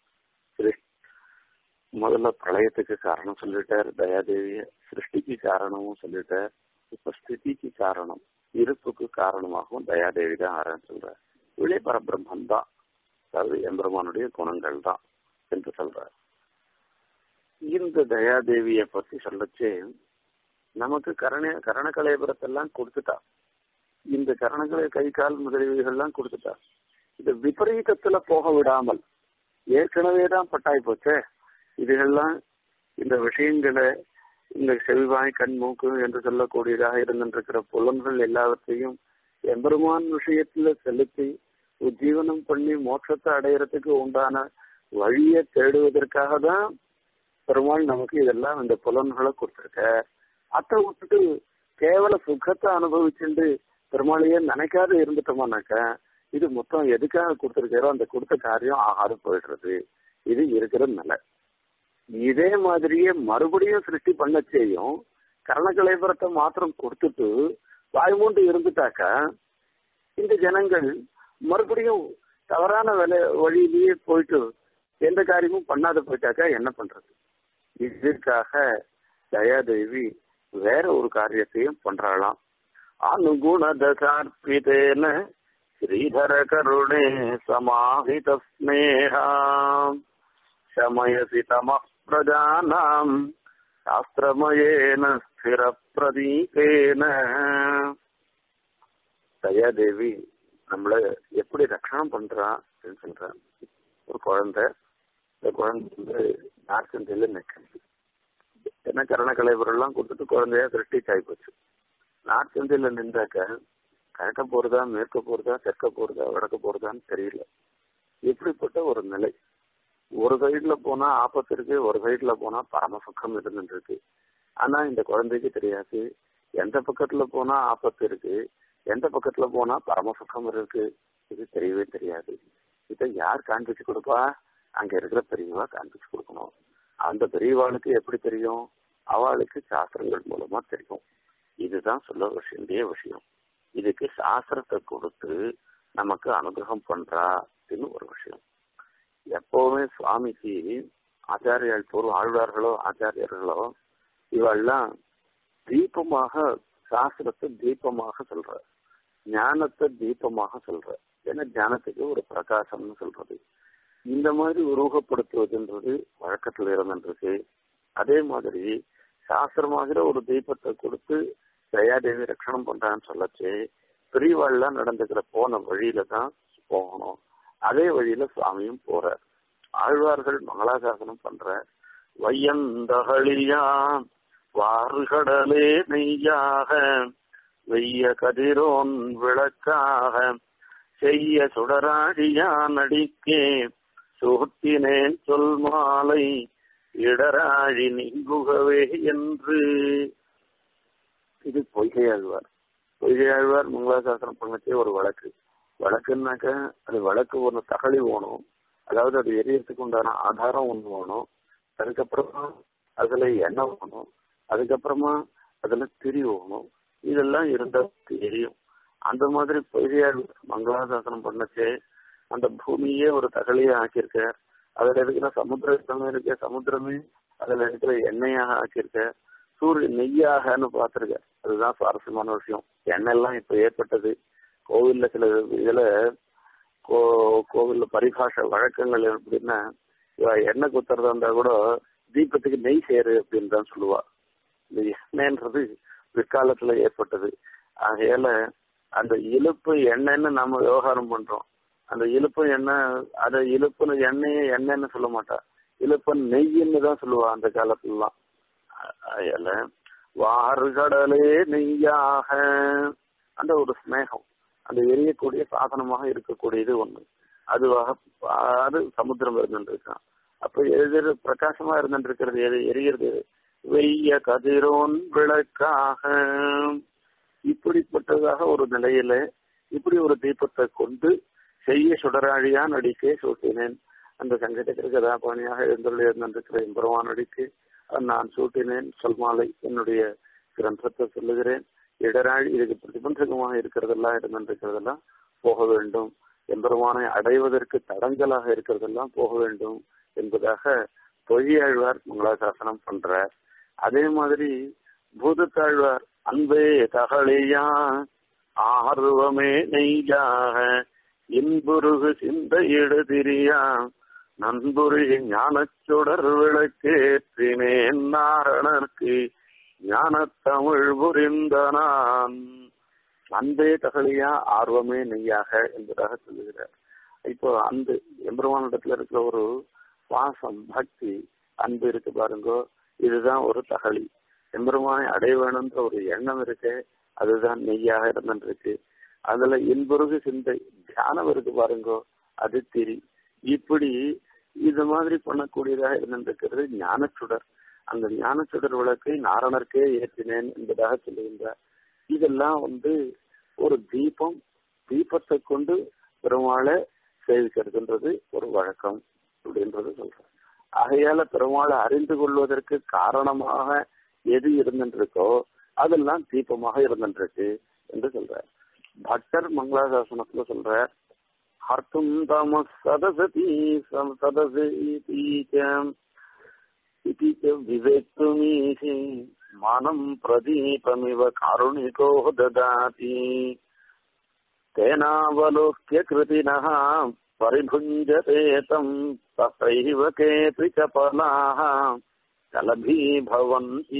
முதல்ல பிரளயத்துக்கு காரணம் சொல்லிட்டார் தயாதேவிய சிருஷ்டிக்கு காரணமும் சொல்லிட்டார் இப்ப ஸ்திதிக்கு காரணம் இருப்புக்கு காரணமாகவும் தயாதேவி தான் ஆரம்பி சொல்றார் இவளே பரபிரம்மன் தான் அதாவது எம்பெருமானுடைய குணங்கள் தான் என்று சொல்றார் இந்த தயாதேவிய பத்தி சொல்லச்சு நமக்கு கரண கரண கலைபுரத்தெல்லாம் கொடுத்துட்டா இந்த கரணங்களை கை கால் முதலீடுகள்லாம் கொடுத்துட்டா இந்த விபரீதத்துல போக விடாமல் ஏற்கனவே தான் பட்டாய் போச்சே இதுகள்லாம் இந்த விஷயங்களை இந்த செல்வாய் கண் மூக்கு என்று சொல்லக்கூடியதாக இருந்திருக்கிற புலன்கள் எல்லாவற்றையும் எம்பெருமான் விஷயத்துல செலுத்தி உஜ்ஜீவனம் பண்ணி மோட்சத்தை அடையறதுக்கு உண்டான வழியை தேடுவதற்காக தான் பெருமாள் நமக்கு இதெல்லாம் இந்த புலன்களை கொடுத்துருக்க அத்தை விட்டுட்டு கேவல சுகத்தை அனுபவிச்சுட்டு பெருமாளையே நினைக்காத இருந்துட்டோமானாக்க இது மொத்தம் எதுக்காக கொடுத்துருக்காரோ அந்த கொடுத்த காரியம் ஆகாது போயிடுறது இது இருக்கிற நிலை இதே மாதிரியே மறுபடியும் சிருஷ்டி பண்ண செய்யும் கரணகலைபுரத்தை மாத்திரம் கொடுத்துட்டு வாய்மூண்டு இருந்துட்டாக்கா இந்த ஜனங்கள் மறுபடியும் தவறான வேலை வழியிலேயே போயிட்டு எந்த காரியமும் பண்ணாத போயிட்டாக்கா என்ன பண்றது இதுக்காக தயாதேவி வேற ஒரு காரியத்தையும் பண்றாளாம் அனுகுணதார்பிதேன ஸ்ரீதர கருணே சமாஹித ஸ்னேகாம் शमयसि तमः प्रजानाम् शास्त्रमयेन स्थिरप्रदीपेन தயாதேவி நம்மள எப்படி ரட்சணம் பண்றா அப்படின்னு சொல்றா ஒரு குழந்தை இந்த குழந்தை வந்து நார்ச்சந்தையில நிற்கிறது என்ன கரண கலைவரெல்லாம் கொடுத்துட்டு குழந்தையா திருஷ்டிச்சு ஆயிப்போச்சு நார்ச்சந்தையில நின்றாக்க கிழக்க போறதா மேற்க போறதா தெற்க போறதா வடக்க போறதான்னு தெரியல இப்படிப்பட்ட ஒரு நிலை ஒரு சைடுல போனா ஆபத்து இருக்கு ஒரு சைடுல போனா பரம சுக்கம் இருந்துட்டு இருக்கு ஆனா இந்த குழந்தைக்கு தெரியாது எந்த பக்கத்துல போனா ஆபத்து இருக்கு எந்த பக்கத்துல போனா பரம சுகம் இருக்கு இது தெரியவே தெரியாது இதை யார் காண்பிச்சு கொடுப்பா அங்க இருக்கிற பெரியவா காண்பிச்சு கொடுக்கணும் அந்த பெரியவாளுக்கு எப்படி தெரியும் அவளுக்கு சாஸ்திரங்கள் மூலமா தெரியும் இதுதான் சொல்ல வேண்டிய விஷயம் இதுக்கு சாஸ்திரத்தை கொடுத்து நமக்கு அனுகிரகம் பண்றா அப்படின்னு ஒரு விஷயம் எப்பவுமே சுவாமிக்கு ஆச்சாரியால் பூர்வ ஆழ்வார்களோ ஆச்சாரியர்களோ இவெல்லாம் தீபமாக சாஸ்திரத்தை தீபமாக சொல்ற ஞானத்தை தீபமாக சொல்ற ஏன்னா ஞானத்துக்கு ஒரு பிரகாசம்னு சொல்றது இந்த மாதிரி உருவகப்படுத்துவதுன்றது வழக்கத்துல இருந்துருக்கு அதே மாதிரி சாஸ்திரமாகிற ஒரு தீபத்தை கொடுத்து தயாதேவி ரட்சணம் பண்றான்னு சொல்லச்சு பெரியவாள்லாம் நடந்துக்கிற போன வழியில தான் போகணும் அதே வழியில சுவாமியும் போறார் ஆழ்வார்கள் மங்களாசாசனம் பண்ற வையந்தகழியா வாறுகடலே நெய்யாக வெய்ய கதிரோன் விளக்காக செய்ய சுடராழியான் அடிக்கே சூட்டினேன் சொல் மாலை இடராழி நீங்குகவே என்று இது பொய்கையாழ்வார் பொய்கையாழ்வார் மங்களாசாசனம் பண்ணச்சே ஒரு வழக்கு வழக்குன்னாக்க அது வழக்கு ஒன்று தகழி வேணும் அதாவது அது எரியறதுக்கு உண்டான ஆதாரம் ஒன்று வேணும் அதுக்கப்புறமா அதுல எண்ணெய் வேணும் அதுக்கப்புறமா அதுல திரி வேணும் இதெல்லாம் இருந்தா எரியும் அந்த மாதிரி பொய்கையாள் மங்களாசாசனம் பண்ணச்சே அந்த பூமியே ஒரு தகலியா ஆக்கியிருக்க அதுல இருக்கிற சமுத்திரமே இருக்க சமுத்திரமே அதுல இருக்கிற எண்ணெயாக ஆக்கியிருக்க சூரியன் நெய்யாகன்னு பார்த்திருக்க அதுதான் சுவாரஸ்யமான விஷயம் எண்ணெய் எல்லாம் இப்ப ஏற்பட்டது கோவில்ல சில இதுல கோ கோவில்ல பரிபாஷ வழக்கங்கள் எப்படின்னா இவ எண்ணெய் குத்துறதா இருந்தா கூட தீபத்துக்கு நெய் சேரு அப்படின்னு தான் சொல்லுவா இந்த எண்ணெய்ன்றது பிற்காலத்துல ஏற்பட்டது ஆகையால அந்த இழுப்பு எண்ணெய்ன்னு நம்ம விவகாரம் பண்றோம் அந்த இழுப்பு எண்ணெய் அதை இழுப்புன்னு எண்ணெயை எண்ணெய்ன்னு சொல்ல மாட்டா இழுப்பன் நெய்ன்னு தான் சொல்லுவா அந்த காலத்துலலாம் அதில் வாறுகடலே நெய்யாக அந்த ஒரு ஸ்னேகம் அந்த எரியக்கூடிய சாதனமாக இருக்கக்கூடியது ஒண்ணு அதுவாக அது சமுத்திரம் இருந்துருக்கான் அப்ப எதிர் பிரகாசமா இருந்துருக்கிறது எது எரிகிறது வெய்ய கதிரோன் விளக்காக இப்படிப்பட்டதாக ஒரு நிலையில இப்படி ஒரு தீபத்தை கொண்டு செய்ய சுடராழியா நடிக்கே சூட்டினேன் அந்த சங்கடத்திற்கு கதாபாணியாக எழுந்துள்ள இருந்திருக்கிற எம்பெருமான் நடிக்கு நான் சூட்டினேன் சொல்மாலை என்னுடைய கிரந்தத்தை சொல்லுகிறேன் இடராழி இதுக்கு பிரதிபந்தகமாக இருக்கிறதெல்லாம் இருந்திருக்கிறதெல்லாம் போக வேண்டும் எம்பெருமானை அடைவதற்கு தடங்கலாக இருக்கிறதெல்லாம் போக வேண்டும் என்பதாக பொய்யாழ்வார் மங்களாசாசனம் பண்றார் அதே மாதிரி பூதத்தாழ்வார் அன்பே தகழியா ஆர்வமே நெய்யாக இன்புருகு சிந்த இடுதிரியா நண்புருகி ஞானச்சுடர் விளக்கேற்றினேன் நாரணர்க்கு ஞான தமிழ் புரிந்த நான் அன்பே தகழியா ஆர்வமே நெய்யாக என்பதாக சொல்லுகிறார் இப்போ அன்பு எம்பெருமானிடத்துல இருக்கிற ஒரு பாசம் பக்தி அன்பு இருக்கு பாருங்கோ இதுதான் ஒரு தகழி எம்பெருமானை அடைய வேணும்ன்ற ஒரு எண்ணம் இருக்கு அதுதான் நெய்யாக இருந்துருக்கு அதுல இன்புருகு சிந்தை தியானம் இருக்கு பாருங்கோ அது திரி இப்படி இது மாதிரி பண்ணக்கூடியதாக இருந்திருக்கிறது ஞானச்சுடர் அந்த ஞானச்சுடர் விளக்கை நாரணர்க்கே ஏற்றினேன் என்பதாக சொல்லுகின்றார் இதெல்லாம் வந்து ஒரு தீபம் தீபத்தை கொண்டு பெருமாளை சேவிக்கிறதுன்றது ஒரு வழக்கம் அப்படின்றது சொல்றேன் ஆகையால பெருமாளை அறிந்து கொள்வதற்கு காரணமாக எது இருந்துருக்கோ அதெல்லாம் தீபமாக இருந்துருக்கு என்று சொல்றார் பட்டர் மங்களாசாசனத்துல சொல்றார் ஹர்த்தும் தம சதசதி சதசி விவேக்துமீசி மனம் பிரதீபமிவ காருணிகோ ததாதி तेनावलोक्य कृतिनः परिभुञ्जते तम् तत्रैव केऽपि चपलाः கலபீபவந்தி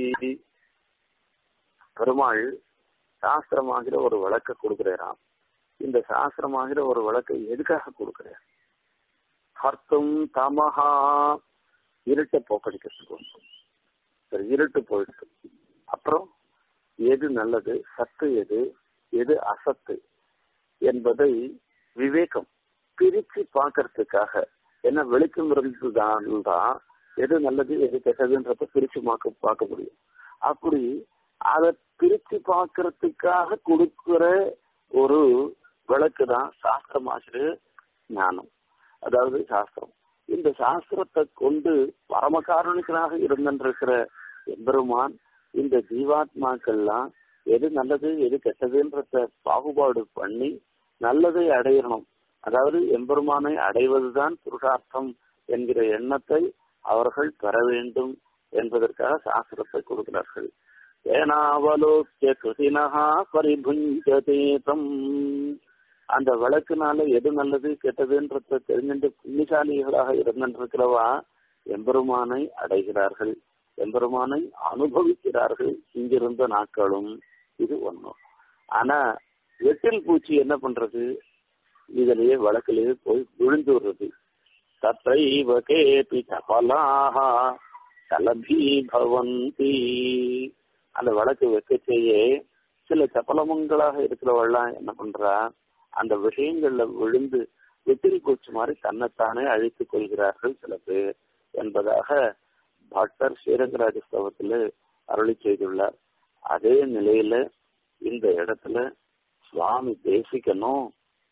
பெருமாள் சாஸ்திரமாகிற ஒரு வழக்க கொடுக்கிறாராம் இந்த சாஸ்திரமாகிற ஒரு வழக்கை எதுக்காக கொடுக்கிறார் ஹர்த்தும் தமஹா இருட்டை போக்கடிக்கிறதுக்கு சரி இருட்டு போயிடுது அப்புறம் எது நல்லது சத்து எது எது அசத்து என்பதை விவேகம் பிரிச்சு பார்க்கறதுக்காக என்ன வெளிச்சம் இருந்துதான் தான் எது நல்லது எது கெட்டதுன்றத பிரிச்சு பார்க்க பார்க்க முடியும் அப்படி அதை பிரிச்சு பார்க்கறதுக்காக கொடுக்கிற ஒரு விளக்கு தான் சாஸ்திரமாசிரிய ஞானம் அதாவது சாஸ்திரம் இந்த சாஸ்திரத்தை கொண்டு பரமகாரணிகனாக இருந்திருக்கிற எம்பெருமான் இந்த ஜீவாத்மாக்கள்லாம் எது நல்லது எது கெட்டதுன்றத பாகுபாடு பண்ணி நல்லதை அடையணும் அதாவது எம்பெருமானை அடைவதுதான் புருஷார்த்தம் என்கிற எண்ணத்தை அவர்கள் பெற வேண்டும் என்பதற்காக சாஸ்திரத்தை கொடுக்கிறார்கள் ஏனாவலோக்கிய கிருதினகா பரிபுஞ்சதேதம் அந்த வழக்குனால எது நல்லது கெட்டதுன்றத தெரிஞ்சுட்டு புண்ணிசாலிகளாக இருந்திருக்கிறவா எம்பெருமானை அடைகிறார்கள் எம்பெருமானை அனுபவிக்கிறார்கள் இங்கிருந்த நாட்களும் இது ஒண்ணும் ஆனா வெட்டில் பூச்சி என்ன பண்றது இதுலயே வழக்கிலேயே போய் விழுந்து விடுறது தத்தைவ கேபி சபலாக சலபி பவந்தி அந்த விளக்கு வைக்கச்சேயே சில சப்பலமங்களாக இருக்கிறவள்லாம் என்ன பண்றா அந்த விஷயங்கள்ல விழுந்து வெட்டில் பூச்சி மாதிரி தன்னைத்தானே அழித்துக் கொள்கிறார்கள் சில பேர் என்பதாக பட்டர் ஸ்ரீரங்கராஜ ஸ்தவத்தில் அருளி செய்துள்ளார் அதே நிலையில இந்த இடத்துல சுவாமி தேசிக்கணும்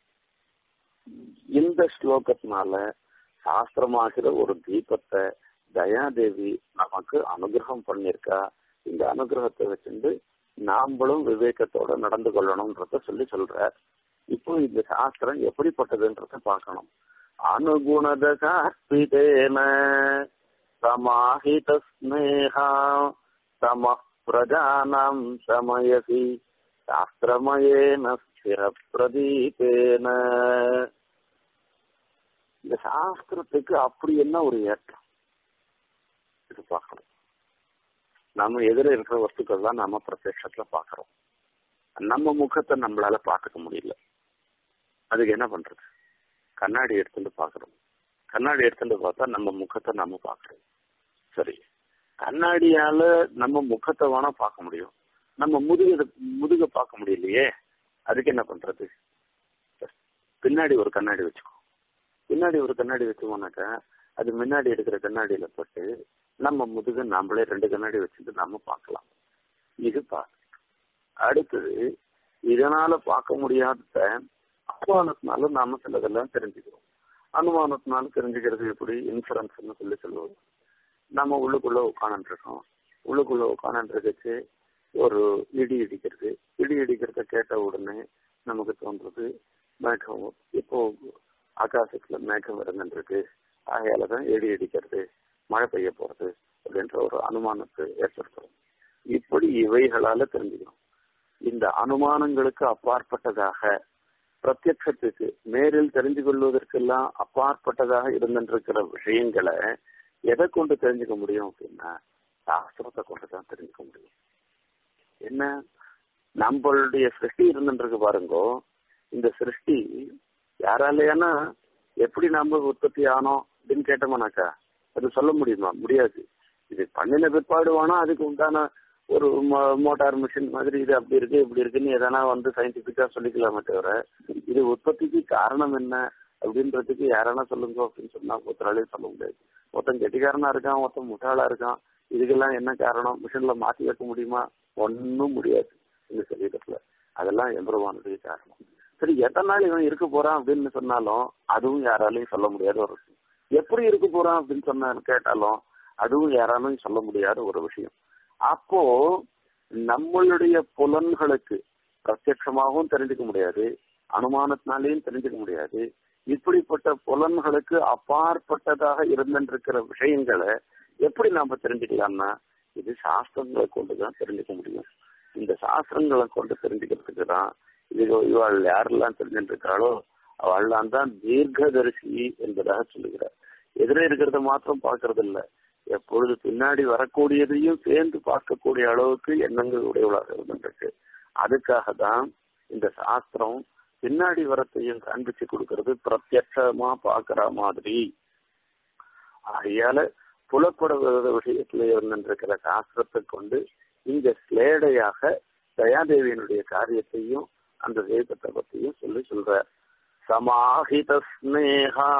இந்த ஸ்லோகத்தினால சாஸ்திரமாகிற ஒரு தீபத்தை தயாதேவி நமக்கு அனுகிரகம் பண்ணிருக்கா இந்த அனுகிரகத்தை வச்சுட்டு நாம்பளும் விவேகத்தோட நடந்து கொள்ளணும்ன்றத சொல்லி சொல்ற இப்போ இந்த சாஸ்திரம் எப்படிப்பட்டதுன்றத பார்க்கணும் அனுகுணதசாஸ்திதேன சமாஹித ஸ்னேகா சம பிரஜானாம் சமயசி சாஸ்திரமயேன ஸ்திர பிரதீபேன இந்த சாஸ்திரத்துக்கு அப்படி என்ன ஒரு ஏற்றம் இது பார்க்கணும் நம்ம எதிர இருக்கிற வஸ்துக்கள் தான் நாம பிரத்யட்சத்துல பாக்குறோம் நம்ம முகத்தை நம்மளால பாத்துக்க முடியல அதுக்கு என்ன பண்றது கண்ணாடி எடுத்துட்டு பாக்குறோம் கண்ணாடி எடுத்துட்டு பார்த்தா நம்ம முகத்தை நம்ம பாக்குறோம் சரி கண்ணாடியால நம்ம முகத்தை வேணா பார்க்க முடியும் நம்ம முதுக முதுக பார்க்க முடியலையே அதுக்கு என்ன பண்றது பின்னாடி ஒரு கண்ணாடி வச்சுக்கோ பின்னாடி ஒரு கண்ணாடி வச்சுக்கோனாக்கா அது முன்னாடி இருக்கிற கண்ணாடியில பட்டு நம்ம முதுக நாமளே ரெண்டு கண்ணாடி வச்சுட்டு நாம பார்க்கலாம் இது பார்க்க அடுத்தது இதனால பார்க்க முடியாத அனுமானத்தினால நாம சிலதெல்லாம் தெரிஞ்சுக்கிறோம் அனுமானத்தினால தெரிஞ்சுக்கிறது எப்படி இன்சூரன்ஸ்னு சொல்லி சொல்லுவோம் நம்ம உள்ளுக்குள்ள உட்காந்துட்டு இருக்கோம் உள்ளுக்குள்ள உட்காந்துருக்கச்சு ஒரு இடி இடிக்கிறது இடி இடிக்கிறத கேட்ட உடனே நமக்கு தோன்றது மேகம் இப்போ ஆகாசத்துல மேகம் இறந்துருக்கு ஆகையாலதான் இடி இடிக்கிறது மழை பெய்ய போறது அப்படின்ற ஒரு அனுமானத்தை ஏற்படுத்துறோம் இப்படி இவைகளால தெரிஞ்சுக்கணும் இந்த அனுமானங்களுக்கு அப்பாற்பட்டதாக பிரத்யட்சத்துக்கு நேரில் தெரிஞ்சு கொள்வதற்கெல்லாம் அப்பாற்பட்டதாக இருந்திருக்கிற விஷயங்களை எதை கொண்டு தெரிஞ்சுக்க முடியும் அப்படின்னா சாஸ்திரத்தை கொண்டு தான் தெரிஞ்சுக்க முடியும் என்ன நம்மளுடைய சிருஷ்டி இருந்துருக்கு பாருங்கோ இந்த சிருஷ்டி யாராலையானா எப்படி நம்ம உற்பத்தி ஆனோம் அப்படின்னு கேட்டோம்னாக்கா அது சொல்ல முடியுமா முடியாது இது பண்ணின பிற்பாடு வேணா அதுக்கு உண்டான ஒரு மோட்டார் மிஷின் மாதிரி இது அப்படி இருக்கு இப்படி இருக்குன்னு எதனா வந்து சயின்டிபிக்கா சொல்லிக்கலாமே தவிர இது உற்பத்திக்கு காரணம் என்ன அப்படின்றதுக்கு யாரானா சொல்லுங்க அப்படின்னு சொன்னா ஒருத்தராலையும் சொல்ல முடியாது ஒருத்தன் கெட்டிக்காரனா இருக்கான் ஒருத்தன் முட்டாளா இருக்கான் இதுக்கெல்லாம் என்ன காரணம் மிஷின்ல மாத்தி வைக்க முடியுமா ஒன்னும் முடியாது இந்த சரீரத்துல அதெல்லாம் எம்பருவானுடைய காரணம் சரி எத்தனை நாள் இவன் இருக்க போறான் அப்படின்னு சொன்னாலும் அதுவும் யாராலையும் சொல்ல முடியாத ஒரு விஷயம் எப்படி இருக்க போறான் அப்படின்னு சொன்ன கேட்டாலும் அதுவும் யாராலும் சொல்ல முடியாத ஒரு விஷயம் அப்போ நம்மளுடைய புலன்களுக்கு பிரத்யட்சமாகவும் தெரிஞ்சுக்க முடியாது அனுமானத்தினாலேயும் தெரிஞ்சுக்க முடியாது இப்படிப்பட்ட புலன்களுக்கு அப்பாற்பட்டதாக இருந்திருக்கிற விஷயங்களை எப்படி நாம தெரிஞ்சுக்கலாம்னா இது சாஸ்திரங்களை கொண்டுதான் தெரிஞ்சுக்க முடியும் இந்த சாஸ்திரங்களை கொண்டு தெரிஞ்சுக்கிறதுக்கு தான் இது இவாள் யாரெல்லாம் தெரிஞ்சுட்டு இருக்காளோ அவள்லாம் தான் தீர்க்கதரிசி என்பதாக சொல்லுகிறார் எதிரே இருக்கிறத மாத்திரம் பார்க்கறது இல்ல எப்பொழுது பின்னாடி வரக்கூடியதையும் சேர்ந்து பார்க்கக்கூடிய அளவுக்கு எண்ணங்கள் உடையவளாக இருந்துருக்கு அதுக்காக தான் இந்த சாஸ்திரம் பின்னாடி வரத்தையும் காண்பிச்சு கொடுக்கறது பிரத்யட்சமா பாக்குற மாதிரி ஆகையால புலப்பட விஷயத்துல இருந்திருக்கிற சாஸ்திரத்தை கொண்டு இங்க ஸ்லேடையாக தயாதேவியினுடைய காரியத்தையும் அந்த தெய்வத்தை பத்தியும் சொல்லி சொல்ற சமாஹித ஸ்னேகா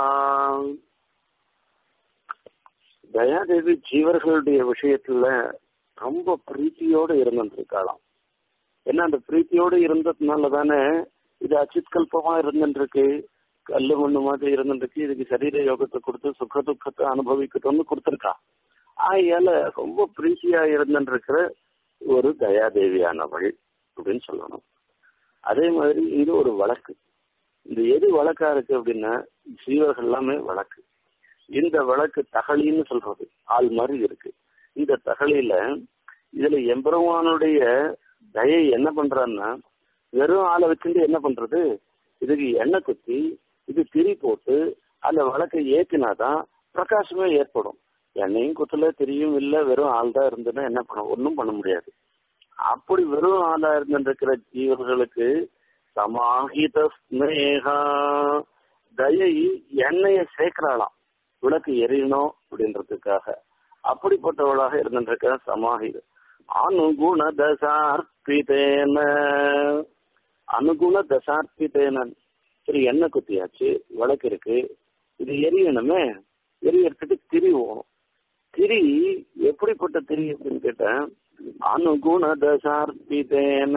தயாதேவி ஜீவர்களுடைய விஷயத்துல ரொம்ப பிரீத்தியோட இருந்துருக்காளாம் ஏன்னா அந்த பிரீத்தியோட இருந்ததுனால தானே இது அச்சித்கல்பமா இருந்துருக்கு கல்லு மண்ணு மாதிரி இருந்துருக்கு இதுக்கு சரீர யோகத்தை கொடுத்து சுக துக்கத்தை அனுபவிக்கட்டும்னு கொடுத்துருக்கா ஆகையால ரொம்ப பிரீத்தியா இருந்துருக்கிற ஒரு தயாதேவியானவள் அப்படின்னு சொல்லணும் அதே மாதிரி இது ஒரு வழக்கு இந்த எது வழக்கா இருக்கு அப்படின்னா ஜீவர்கள் எல்லாமே வழக்கு இந்த வழக்கு தகழின்னு சொல்றது ஆள் மாதிரி இருக்கு இந்த தகழியில இதுல எம்பெருமானுடைய தயை என்ன பண்றான்னா வெறும் ஆளை வச்சுட்டு என்ன பண்றது இதுக்கு எண்ணெய் குத்தி இது திரி போட்டு அந்த வழக்கை ஏற்றினாதான் பிரகாசமே ஏற்படும் எண்ணெயும் குத்துல திரியும் இல்ல வெறும் ஆள் தான் இருந்ததுன்னா என்ன பண்ண ஒன்றும் பண்ண முடியாது அப்படி வெறும் ஆளா இருந்திருக்கிற ஜீவர்களுக்கு சமாஹித ஸ்னேகா தயை எண்ணெயை சேர்க்கிறாளாம் விளக்கு எரியணும் அப்படின்றதுக்காக அப்படிப்பட்டவளாக இருந்திருக்க சமாஹி அனுகுண தசார்பிதேன அனுகுண தசார்பிதேன சரி எண்ணெய் குத்தியாச்சு விளக்கு இருக்கு இது எரியணுமே எரியறதுக்கு திரி ஓணும் திரி எப்படிப்பட்ட திரி அப்படின்னு கேட்டேன் அனுகுண தசார்பிதேன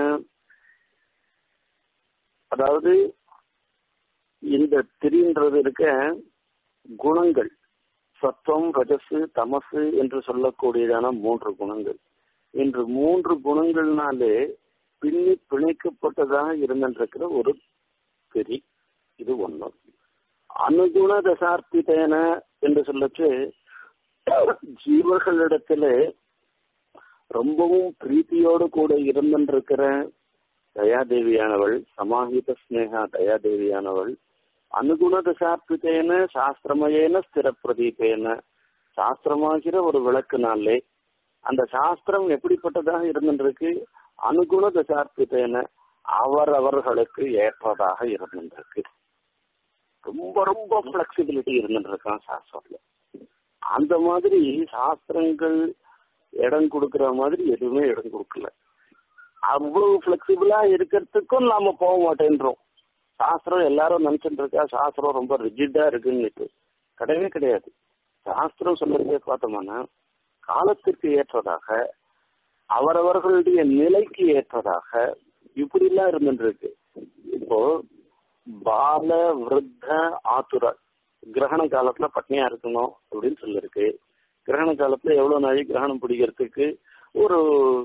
அதாவது இந்த திரின்றது இருக்க குணங்கள் சத்துவம் ரஜசு தமசு என்று சொல்லக்கூடியதான மூன்று குணங்கள் என்று மூன்று குணங்கள்னாலே பின்னி பிணைக்கப்பட்டதாக இருந்திருக்கிற ஒரு திரி இது ஒண்ணு அனுகுண தசார்த்திதேன என்று சொல்லச்சு ஜீவர்களிடத்துல ரொம்பவும் பிரீத்தியோடு கூட இருந்திருக்கிற தயாதேவியானவள் சமாஹித ஸ்னேகா தயாதேவியானவள் அனுகுண தசார்த்திதேன சாஸ்திரமயேன ஸ்திர பிரதீபேன சாஸ்திரமாகிற ஒரு விளக்குனாலே அந்த சாஸ்திரம் எப்படிப்பட்டதாக இருந்திருக்கு அனுகுண தசார்த்திதேன அவரவர்களுக்கு ஏற்றதாக இருந்திருக்கு ரொம்ப ரொம்ப பிளெக்சிபிலிட்டி இருந்துருக்கான் சாஸ்திரத்துல அந்த மாதிரி சாஸ்திரங்கள் இடம் கொடுக்கிற மாதிரி எதுவுமே இடம் கொடுக்கல அவ்வளவு பிளெக்சிபிளா இருக்கிறதுக்கும் நாம போக மாட்டேன்றோம் சாஸ்திரம் எல்லாரும் நினைச்சிட்டு இருக்கா சாஸ்திரம் ரொம்ப ரிஜிட்டா இருக்குன்னு கிடையவே கிடையாது சாஸ்திரம் சொல்றதே பார்த்தோம்னா காலத்திற்கு ஏற்றதாக அவரவர்களுடைய நிலைக்கு ஏற்றதாக இப்படி எல்லாம் இருந்துருக்கு இப்போ பால விருத்த ஆத்துர கிரகண காலத்துல பட்னியா இருக்கணும் அப்படின்னு சொல்லிருக்கு கிரகண காலத்துல எவ்வளவு நாளை கிரகணம் பிடிக்கிறதுக்கு ஒரு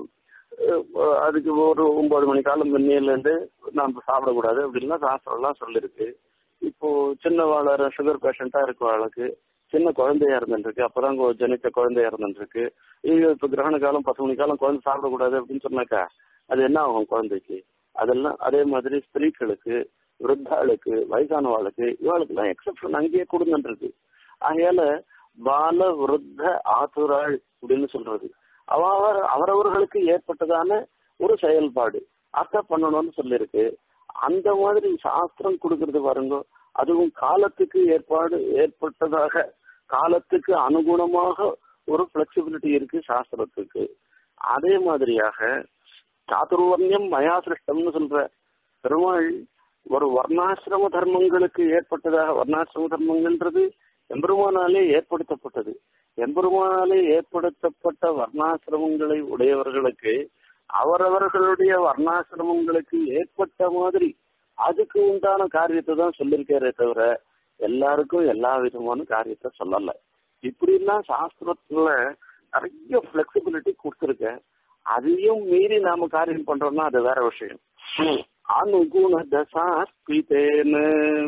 அதுக்கு ஒரு ஒன்பது மணி காலம் முன்னையில இருந்து நாம சாப்பிடக்கூடாது அப்படின்லாம் சாஸ்திரம் எல்லாம் சொல்லிருக்கு இப்போ சின்ன வாழற சுகர் பேஷண்டா இருக்கவளுக்கு சின்ன குழந்தையா இருந்துருக்கு அப்பதான் ஜனித்த குழந்தையா இருந்துருக்கு இது இப்ப கிரகண காலம் பத்து மணி காலம் குழந்தை சாப்பிடக்கூடாது அப்படின்னு சொன்னாக்கா அது என்ன ஆகும் குழந்தைக்கு அதெல்லாம் அதே மாதிரி ஸ்திரீகளுக்கு விருத்தாளுக்கு வயசானவாளுக்கு இவாளுக்கு எல்லாம் எக்ஸப்ஷன் அங்கேயே கொடுத்துருக்கு ஆகையால பால விருத்த ஆத்துராள் அப்படின்னு சொல்றது அவர் அவரவர்களுக்கு ஏற்பட்டதான ஒரு செயல்பாடு அத்தை பண்ணணும்னு சொல்லியிருக்கு அந்த மாதிரி சாஸ்திரம் கொடுக்கறது பாருங்க அதுவும் காலத்துக்கு ஏற்பாடு ஏற்பட்டதாக காலத்துக்கு அனுகுணமாக ஒரு பிளெக்சிபிலிட்டி இருக்கு சாஸ்திரத்துக்கு அதே மாதிரியாக சாதுர்வர்ணியம் மயா சிருஷ்டம்னு சொல்ற பெருமாள் ஒரு வர்ணாசிரம தர்மங்களுக்கு ஏற்பட்டதாக வர்ணாசிரம தர்மங்கள்ன்றது எம்பெருமானாலே ஏற்படுத்தப்பட்டது எம்பெருமானாலே ஏற்படுத்தப்பட்ட வர்ணாசிரமங்களை உடையவர்களுக்கு அவரவர்களுடைய வர்ணாசிரமங்களுக்கு ஏற்பட்ட மாதிரி அதுக்கு உண்டான காரியத்தை தான் சொல்லியிருக்காரே தவிர எல்லாருக்கும் எல்லா விதமான காரியத்தை சொல்லல இப்படிலாம் சாஸ்திரத்துல நிறைய பிளெக்சிபிலிட்டி கொடுத்துருக்க அதையும் மீறி நாம காரியம் பண்றோம்னா அது வேற விஷயம் அனுகுண தசாஸ்பிதேன்னு